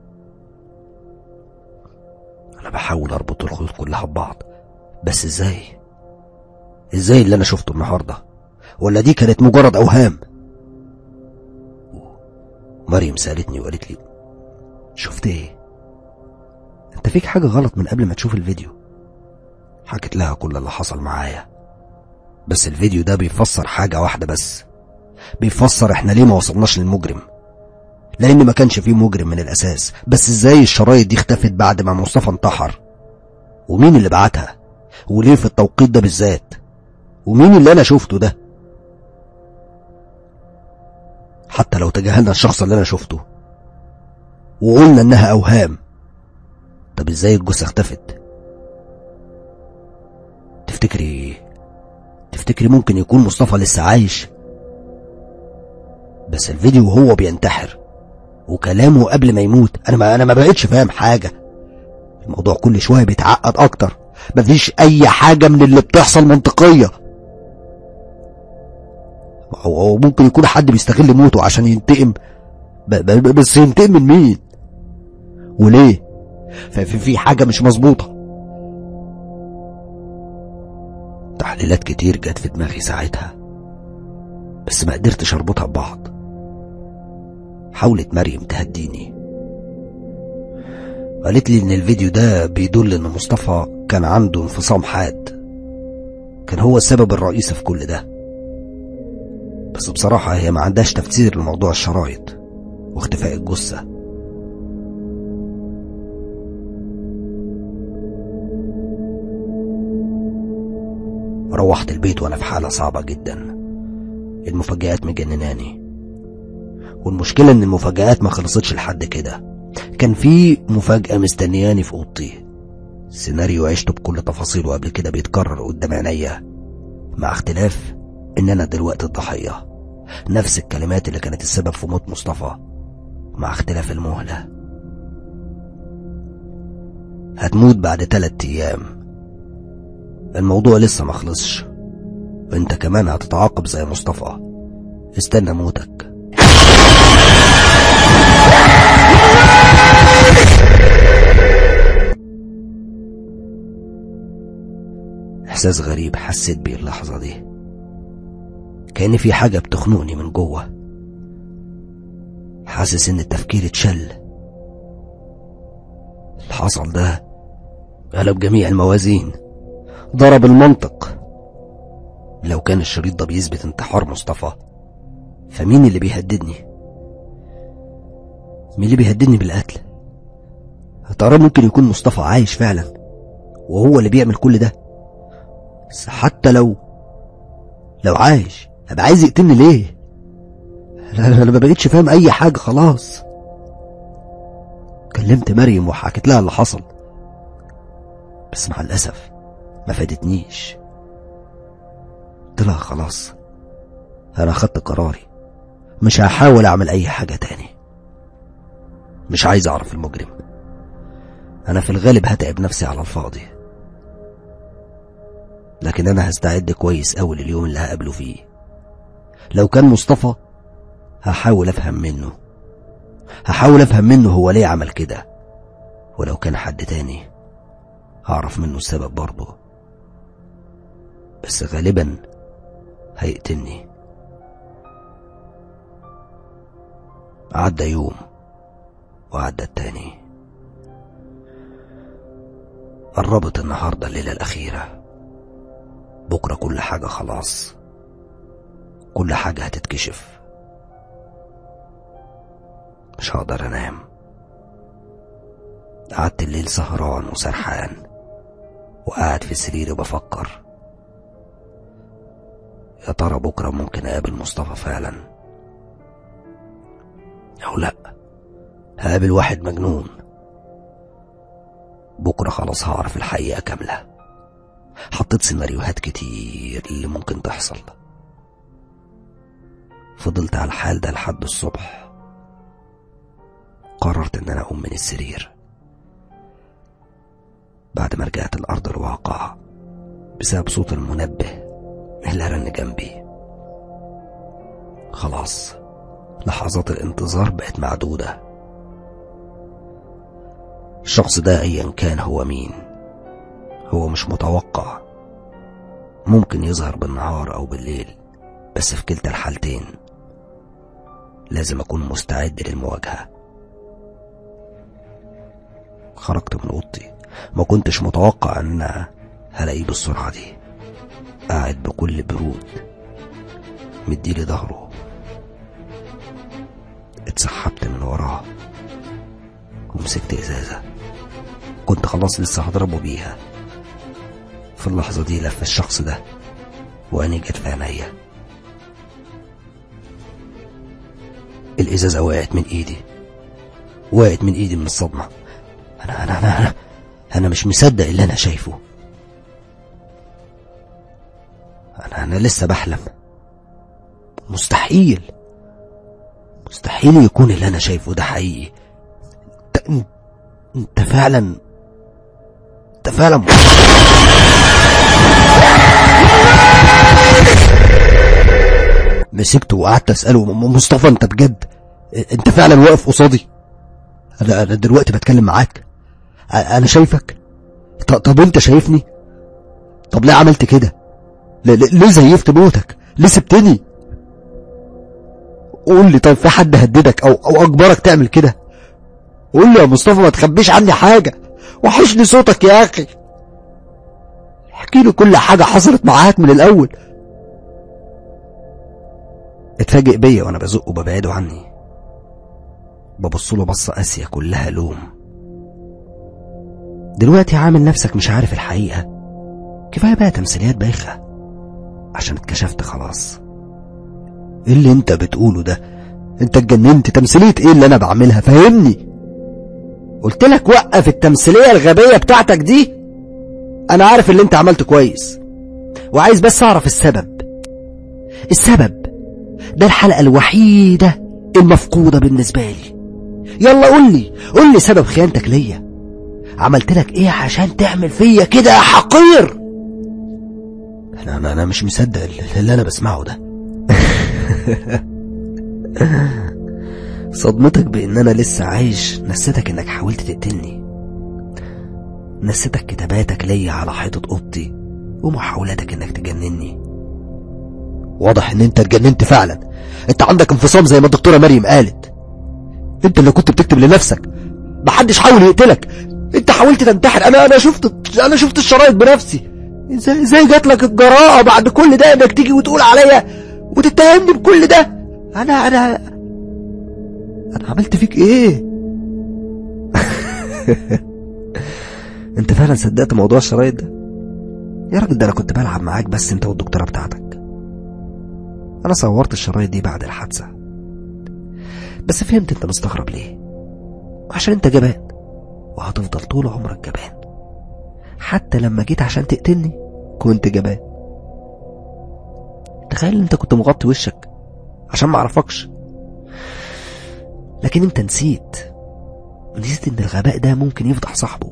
أنا بحاول أربط الخيوط كلها ببعض بس إزاي؟ إزاي اللي أنا شفته النهاردة؟ ولا دي كانت مجرد أوهام؟ مريم سألتني وقالت لي شفت إيه؟ أنت فيك حاجة غلط من قبل ما تشوف الفيديو حكيت لها كل اللي حصل معايا بس الفيديو ده بيفسر حاجة واحدة بس بيفسر احنا ليه ما وصلناش للمجرم لان ما كانش فيه مجرم من الاساس بس ازاي الشرايط دي اختفت بعد ما مصطفى انتحر ومين اللي بعتها وليه في التوقيت ده بالذات ومين اللي انا شفته ده حتى لو تجاهلنا الشخص اللي انا شفته وقلنا انها اوهام طب ازاي الجثة اختفت تفتكري تفتكري ممكن يكون مصطفى لسه عايش بس الفيديو وهو بينتحر وكلامه قبل ما يموت انا ما انا ما بقتش فاهم حاجه الموضوع كل شويه بيتعقد اكتر مفيش اي حاجه من اللي بتحصل منطقيه او أو ممكن يكون حد بيستغل موته عشان ينتقم ب- ب- بس ينتقم من مين وليه ففي في حاجه مش مظبوطه تحليلات كتير جت في دماغي ساعتها بس ما قدرتش اربطها ببعض حاولت مريم تهديني قالت لي ان الفيديو ده بيدل ان مصطفى كان عنده انفصام حاد كان هو السبب الرئيسي في كل ده بس بصراحة هي ما عندهاش تفسير لموضوع الشرايط واختفاء الجثة روحت البيت وانا في حالة صعبة جدا المفاجآت مجنناني والمشكلة ان المفاجآت ما خلصتش لحد كده كان في مفاجأة مستنياني في اوضتي سيناريو عشته بكل تفاصيله قبل كده بيتكرر قدام عينيا مع اختلاف ان انا دلوقتي الضحية نفس الكلمات اللي كانت السبب في موت مصطفى مع اختلاف المهلة هتموت بعد تلات ايام الموضوع لسه ما خلصش انت كمان هتتعاقب زي مصطفى استنى موتك احساس غريب حسيت بيه اللحظة دي كأن في حاجة بتخنقني من جوه حاسس ان التفكير اتشل اللي حصل ده قلب جميع الموازين ضرب المنطق لو كان الشريط ده بيثبت انتحار مصطفى فمين اللي بيهددني مين اللي بيهددني بالقتل يا ترى ممكن يكون مصطفى عايش فعلا وهو اللي بيعمل كل ده بس حتى لو لو عايش هبقى عايز يقتلني ليه انا أنا ما بقتش فاهم اي حاجه خلاص كلمت مريم وحكيت لها اللي حصل بس مع الاسف ما فادتنيش قلت لها خلاص انا اخدت قراري مش هحاول اعمل اي حاجه تاني مش عايز اعرف المجرم انا في الغالب هتعب نفسي على الفاضي لكن انا هستعد كويس قوي لليوم اللي هقابله فيه لو كان مصطفى هحاول افهم منه هحاول افهم منه هو ليه عمل كده ولو كان حد تاني هعرف منه السبب برضه بس غالبا هيقتلني عدى يوم وعدى التاني قربت النهاردة الليلة الأخيرة بكرة كل حاجة خلاص كل حاجة هتتكشف مش هقدر أنام قعدت الليل سهران وسرحان وقاعد في سريري بفكر يا ترى بكرة ممكن أقابل مصطفى فعلا أو لأ هقابل واحد مجنون بكرة خلاص هعرف الحقيقة كاملة حطيت سيناريوهات كتير اللي ممكن تحصل فضلت على الحال ده لحد الصبح قررت ان انا اقوم من السرير بعد ما رجعت الارض الواقع بسبب صوت المنبه اللي رن جنبي خلاص لحظات الانتظار بقت معدودة الشخص ده ايا كان هو مين هو مش متوقع ممكن يظهر بالنهار او بالليل بس في كلتا الحالتين لازم اكون مستعد للمواجهة خرجت من اوضتي ما كنتش متوقع ان هلاقيه بالسرعة دي قاعد بكل برود مديلي ظهره اتسحبت من وراه ومسكت ازازة كنت خلاص لسه هضربه بيها في اللحظة دي لف الشخص ده وعيني جت في عينيا الإزازة وقعت من إيدي وقعت من إيدي من الصدمة أنا أنا أنا أنا, أنا مش مصدق اللي أنا شايفه أنا أنا لسه بحلم مستحيل مستحيل يكون اللي أنا شايفه ده حقيقي أنت, أنت فعلا أنت فعلا مسكته وقعدت اساله "م- مصطفى انت بجد انت فعلا واقف قصادي انا انا دلوقتي بتكلم معاك أ- انا شايفك ط- طب انت شايفني طب ليه عملت كده ل- ل- ليه زيفت موتك ليه سبتني قول لي طب في حد هددك او او اجبرك تعمل كده قول لي يا مصطفى ما تخبيش عني حاجه وحشني صوتك يا اخي احكي له كل حاجه حصلت معاك من الاول اتفاجئ بيا وانا بزقه وببعده عني ببص له بصه قاسيه كلها لوم دلوقتي عامل نفسك مش عارف الحقيقه كفايه بقى تمثيليات بايخه عشان اتكشفت خلاص ايه اللي انت بتقوله ده انت اتجننت تمثيليه ايه اللي انا بعملها فهمني قلت لك وقف التمثيليه الغبيه بتاعتك دي انا عارف اللي انت عملته كويس وعايز بس اعرف السبب السبب ده الحلقة الوحيدة المفقودة بالنسبة لي يلا قول لي قول لي سبب خيانتك ليا عملت لك ايه عشان تعمل فيا كده يا حقير انا انا, أنا مش مصدق اللي- اللي انا بسمعه ده صدمتك بان انا لسه عايش نسيتك انك حاولت تقتلني نسيتك كتاباتك ليا على حيطة اوضتي ومحاولاتك انك تجنني واضح ان انت اتجننت فعلا انت عندك انفصام زي ما الدكتورة مريم قالت انت اللي كنت بتكتب لنفسك محدش حاول يقتلك انت حاولت تنتحر انا انا شفت انا شفت الشرايط بنفسي ازاي ازاي جات لك الجراءة بعد كل ده انك تيجي وتقول عليا وتتهمني بكل ده انا انا انا عملت فيك ايه انت فعلا صدقت موضوع الشرايط ده يا راجل ده انا كنت بلعب معاك بس انت والدكتورة بتاعتك انا صورت الشرايط دي بعد الحادثة بس فهمت انت مستغرب ليه عشان انت جبان وهتفضل طول عمرك جبان حتى لما جيت عشان تقتلني كنت جبان تخيل ان انت كنت مغطي وشك عشان ما اعرفكش لكن انت نسيت نسيت ان الغباء ده ممكن يفضح صاحبه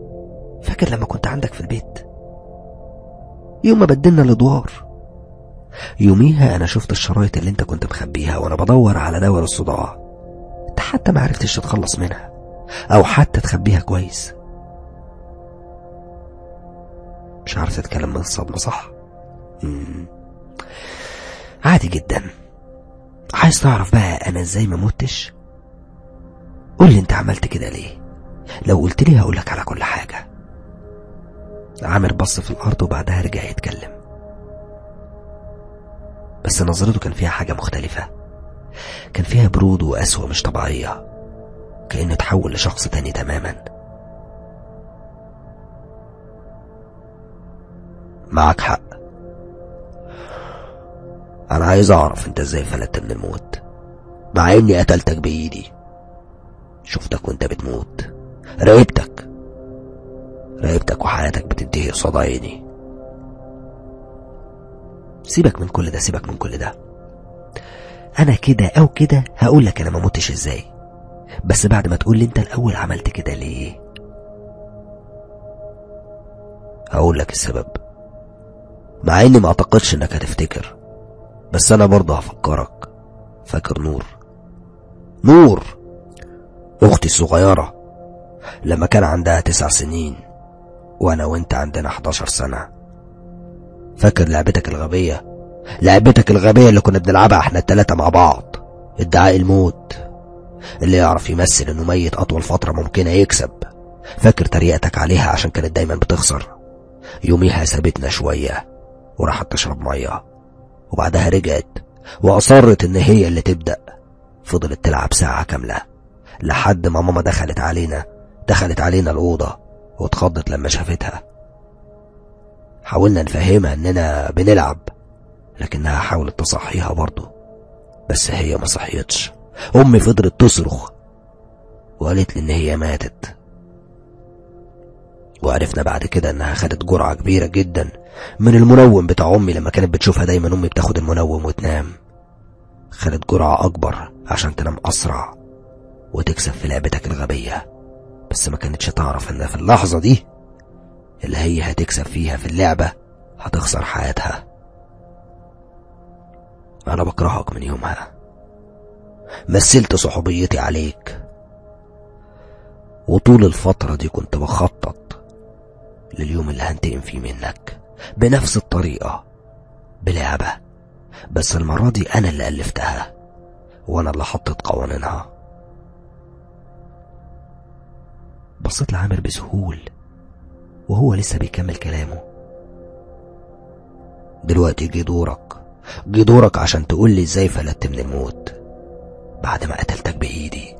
فاكر لما كنت عندك في البيت يوم ما بدلنا الادوار يوميها انا شفت الشرايط اللي انت كنت مخبيها وانا بدور على دواء للصداع انت حتى ما عرفتش تتخلص منها او حتى تخبيها كويس مش عارف تتكلم من الصدمة صح مم. عادي جدا عايز تعرف بقى انا ازاي ما متش قول لي انت عملت كده ليه لو قلت لي هقولك على كل حاجة عامر بص في الارض وبعدها رجع يتكلم بس نظرته كان فيها حاجة مختلفة كان فيها برود وقسوة مش طبيعية كأنه تحول لشخص تاني تماما معك حق انا عايز اعرف انت ازاي فلتت من الموت مع اني قتلتك بايدي شفتك وانت بتموت راقبتك راقبتك وحياتك بتنتهي قصاد عيني سيبك من كل ده سيبك من كل ده انا كده او كده هقول لك انا ما متش ازاي بس بعد ما تقول لي انت الاول عملت كده ليه هقول لك السبب مع اني ما اعتقدش انك هتفتكر بس انا برضه هفكرك فاكر نور نور اختي الصغيرة لما كان عندها تسع سنين وانا وانت عندنا 11 سنة فاكر لعبتك الغبية لعبتك الغبية اللي كنا بنلعبها احنا التلاتة مع بعض ادعاء الموت اللي يعرف يمثل انه ميت اطول فترة ممكنة يكسب فاكر تريقتك عليها عشان كانت دايما بتخسر يوميها سابتنا شوية وراحت تشرب مية وبعدها رجعت وأصرت إن هي اللي تبدأ فضلت تلعب ساعة كاملة لحد ما ماما دخلت علينا دخلت علينا الأوضة واتخضت لما شافتها حاولنا نفهمها إننا بنلعب لكنها حاولت تصحيها برضه بس هي ما صحيتش أمي فضلت تصرخ وقالت لي إن هي ماتت وعرفنا بعد كده إنها خدت جرعة كبيرة جدا من المنوم بتاع أمي لما كانت بتشوفها دايما أمي بتاخد المنوم وتنام خدت جرعة أكبر عشان تنام أسرع وتكسب في لعبتك الغبية بس ما كانتش تعرف إن في اللحظة دي اللي هي هتكسب فيها في اللعبة هتخسر حياتها أنا بكرهك من يومها مثلت صحوبيتي عليك وطول الفترة دي كنت بخطط لليوم اللي هنتقم فيه منك بنفس الطريقة بلعبة بس المرة دي أنا اللي ألفتها وأنا اللي حطيت قوانينها بصيت لعامر بذهول وهو لسه بيكمل كلامه دلوقتي جه دورك جه دورك عشان تقول لي ازاي فلتت من الموت بعد ما قتلتك بإيدي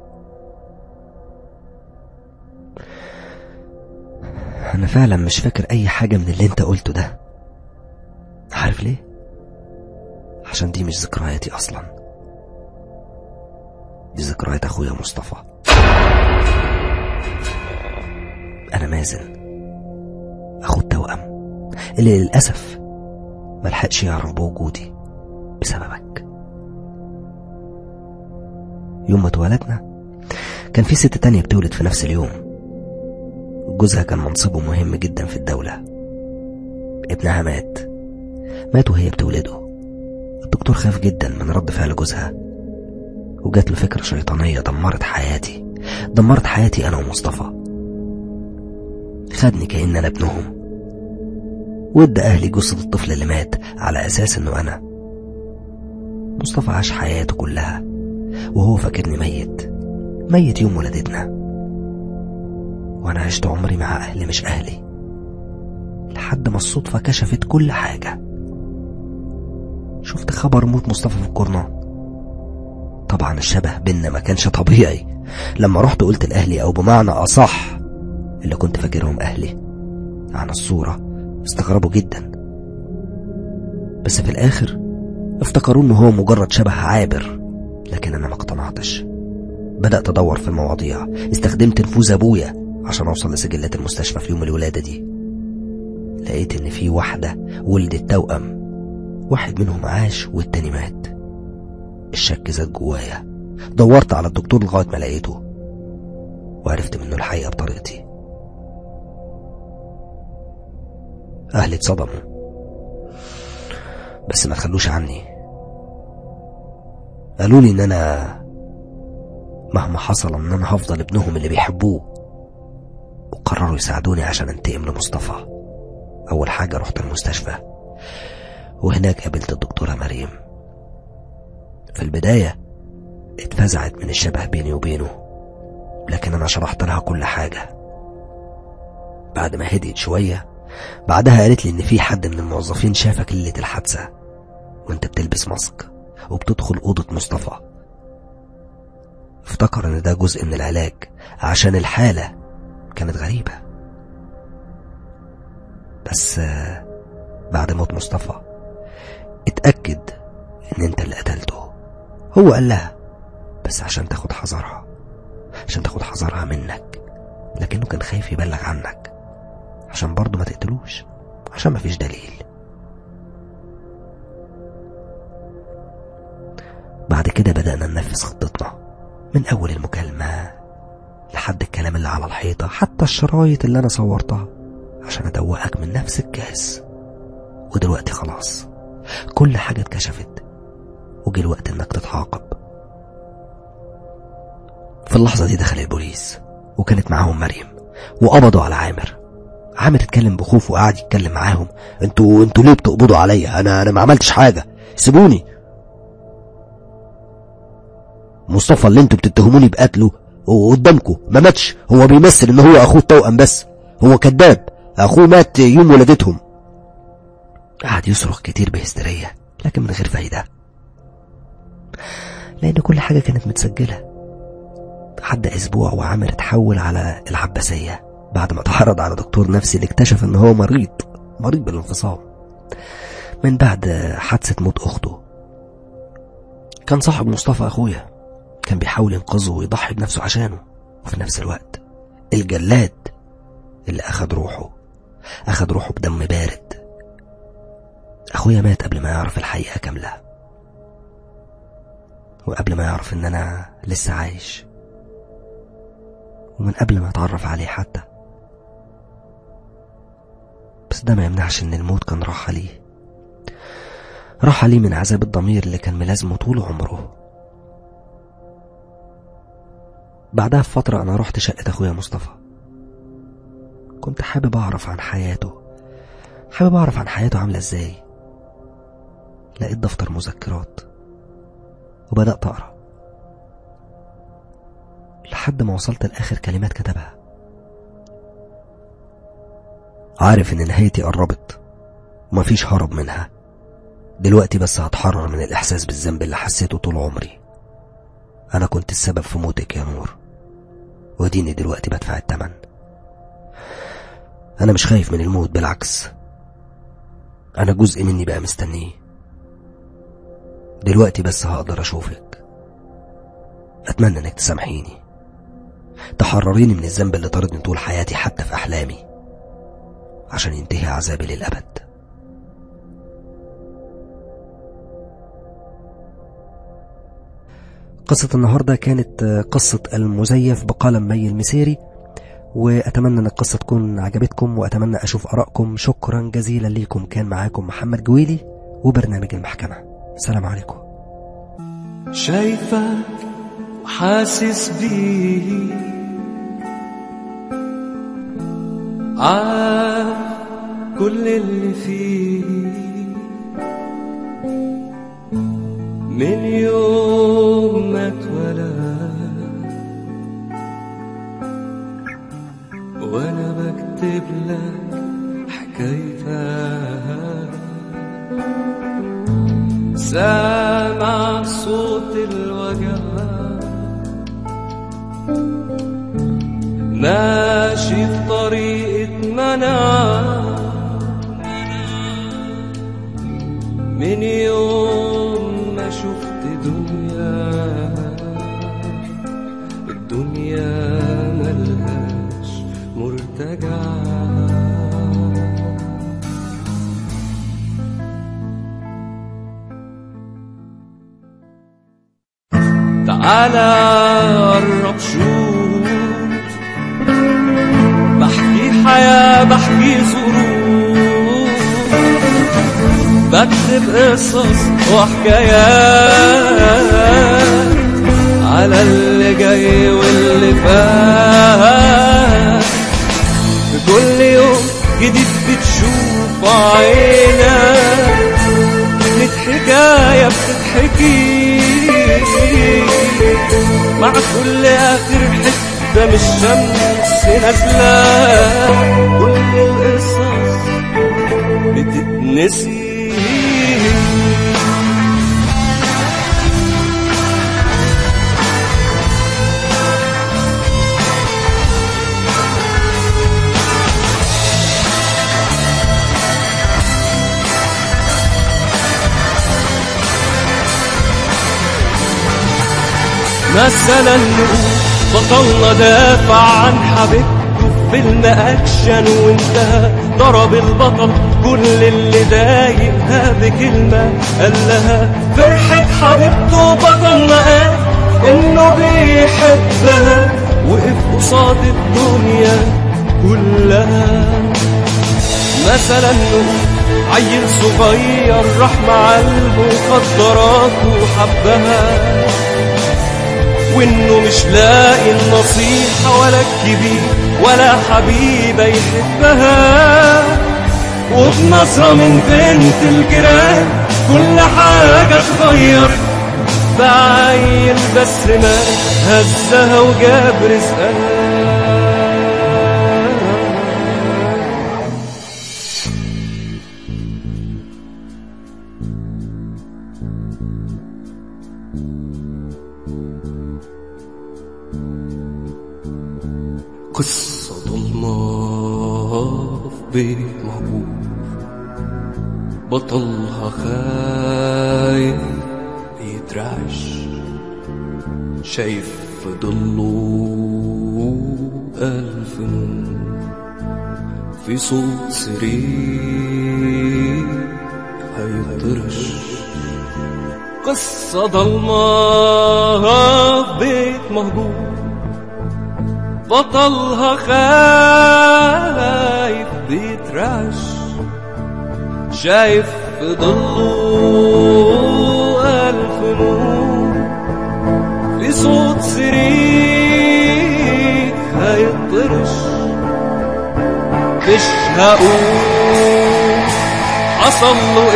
انا فعلا مش فاكر اي حاجة من اللي انت قلته ده عارف ليه عشان دي مش ذكرياتي اصلا دي ذكريات اخويا مصطفى انا مازن اخو التوأم اللي للاسف ملحقش يعرف بوجودي بسببك يوم ما اتولدنا كان في ست تانية بتولد في نفس اليوم جوزها كان منصبه مهم جدا في الدولة ابنها مات مات وهي بتولده الدكتور خاف جدا من رد فعل جوزها وجات له فكرة شيطانية دمرت حياتي دمرت حياتي أنا ومصطفى خدني كأن أنا ابنهم وادى أهلي جثة الطفل اللي مات على أساس إنه أنا مصطفى عاش حياته كلها وهو فاكرني ميت ميت يوم ولادتنا وأنا عشت عمري مع أهلي مش أهلي لحد ما الصدفة كشفت كل حاجة شفت خبر موت مصطفى في الجورنال طبعا الشبه بينا ما كانش طبيعي لما رحت قلت لأهلي أو بمعنى أصح اللي كنت فاكرهم أهلي عن الصورة استغربوا جدا بس في الآخر افتكروا إنه هو مجرد شبه عابر لكن أنا ما اقتنعتش بدأت أدور في المواضيع استخدمت نفوذ أبويا عشان أوصل لسجلات المستشفى في يوم الولادة دي لقيت إن في واحدة ولدت توأم واحد منهم عاش والتاني مات الشك زاد جوايا دورت على الدكتور لغاية ما لقيته وعرفت منه الحقيقة بطريقتي أهلي اتصدموا بس ما تخلوش عني قالوا لي ان انا مهما حصل ان انا هفضل ابنهم اللي بيحبوه وقرروا يساعدوني عشان انتقم لمصطفى اول حاجة رحت المستشفى وهناك قابلت الدكتورة مريم في البداية اتفزعت من الشبه بيني وبينه لكن انا شرحت لها كل حاجة بعد ما هديت شوية بعدها قالت لي ان في حد من الموظفين شافك ليلة الحادثة وانت بتلبس ماسك وبتدخل أوضة مصطفى افتكر ان ده جزء من العلاج عشان الحالة كانت غريبة بس آه، بعد موت مصطفى اتأكد ان انت اللي قتلته هو قال لها بس عشان تاخد حذرها عشان تاخد حذرها منك لكنه كان خايف يبلغ عنك عشان برضه ما تقتلوش عشان ما فيش دليل بعد كده بدأنا ننفذ خطتنا من أول المكالمة لحد الكلام اللي على الحيطة حتى الشرايط اللي أنا صورتها عشان أدوقك من نفس الكاس ودلوقتي خلاص كل حاجة اتكشفت وجه الوقت إنك تتعاقب في اللحظة دي دخل البوليس وكانت معاهم مريم وقبضوا على عامر عامر اتكلم بخوف وقعد يتكلم معاهم انتوا انتوا ليه بتقبضوا عليا انا انا ما عملتش حاجة سيبوني مصطفى اللي انتوا بتتهموني بقتله وقدامكم ما ماتش هو بيمثل ان هو اخوه التوأم بس هو كذاب اخوه مات يوم ولادتهم قعد يصرخ كتير بهستيرية لكن من غير فايدة لأن كل حاجة كانت متسجلة عدى أسبوع وعامر اتحول على العباسية بعد ما اتعرض على دكتور نفسي اللي اكتشف ان هو مريض مريض بالانفصام من بعد حادثة موت أخته كان صاحب مصطفى أخويا كان بيحاول ينقذه ويضحي بنفسه عشانه وفي نفس الوقت الجلاد اللي أخد روحه أخد روحه بدم بارد أخويا مات قبل ما يعرف الحقيقة كاملة وقبل ما يعرف إن أنا لسه عايش ومن قبل ما أتعرف عليه حتى بس ده ما يمنعش إن الموت كان راحة ليه راحة ليه من عذاب الضمير اللي كان ملازمه طول عمره بعدها بفترة أنا رحت شقة أخويا مصطفى كنت حابب أعرف عن حياته حابب أعرف عن حياته عاملة إزاي لقيت دفتر مذكرات وبدأت أقرأ لحد ما وصلت لآخر كلمات كتبها عارف إن نهايتي قربت ومفيش هرب منها دلوقتي بس هتحرر من الإحساس بالذنب اللي حسيته طول عمري أنا كنت السبب في موتك يا نور وديني دلوقتي بدفع التمن أنا مش خايف من الموت بالعكس أنا جزء مني بقى مستنيه دلوقتي بس هقدر أشوفك أتمنى إنك تسامحيني تحرريني من الذنب اللي طاردني طول حياتي حتى في أحلامي عشان ينتهي عذابي للأبد قصة النهاردة كانت قصة المزيف بقلم مي المسيري وأتمنى أن القصة تكون عجبتكم وأتمنى أشوف أراءكم شكرا جزيلا ليكم كان معاكم محمد جويلي وبرنامج المحكمة السلام عليكم شايفك وحاسس بيه عارف كل اللي فيه من يوم ما اتولد وانا بكتب لك حكايتك سامع صوت الوجع ماشي في طريقة منع من يوم ما شفت دنيا الدنيا ملهاش مرتجع تعالى قرب شوف بحكي حياة بحكي ظروف بكتب قصص وحكايات على اللي جاي واللي فات في كل يوم جديد بتشوف عينك ميت حكاية بتتحكي مع كل آخر حتة من الشمس نازلة كل القصص بتتنسي مثلا نقول بطلنا دافع عن حبيبته في فيلم اكشن وانتهى ضرب البطل كل اللي ضايقها بكلمة قال لها فرحة حبيبته بطلنا قال انه بيحبها وقف قصاد الدنيا كلها مثلا نقول عيل صغير راح مع المخدرات وحبها وانه مش لاقي النصيحة ولا الكبير ولا حبيبة يحبها وبنظرة من بنت الجيران كل حاجة اتغيرت بعيل بس ما هزها وجاب رزقها قصة ضلمة في بيت مهجور بطلها خايف بيترعش شايف في ضله ألف نور في صوت سرير هيطرش قصة ضلمة في بيت مهجور بطلها خايف بيترعش شايف في ضله ألف نور في صوت سرير هيطرش مش هقول حصل له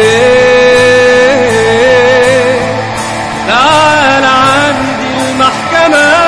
ايه تعال عندي المحكمة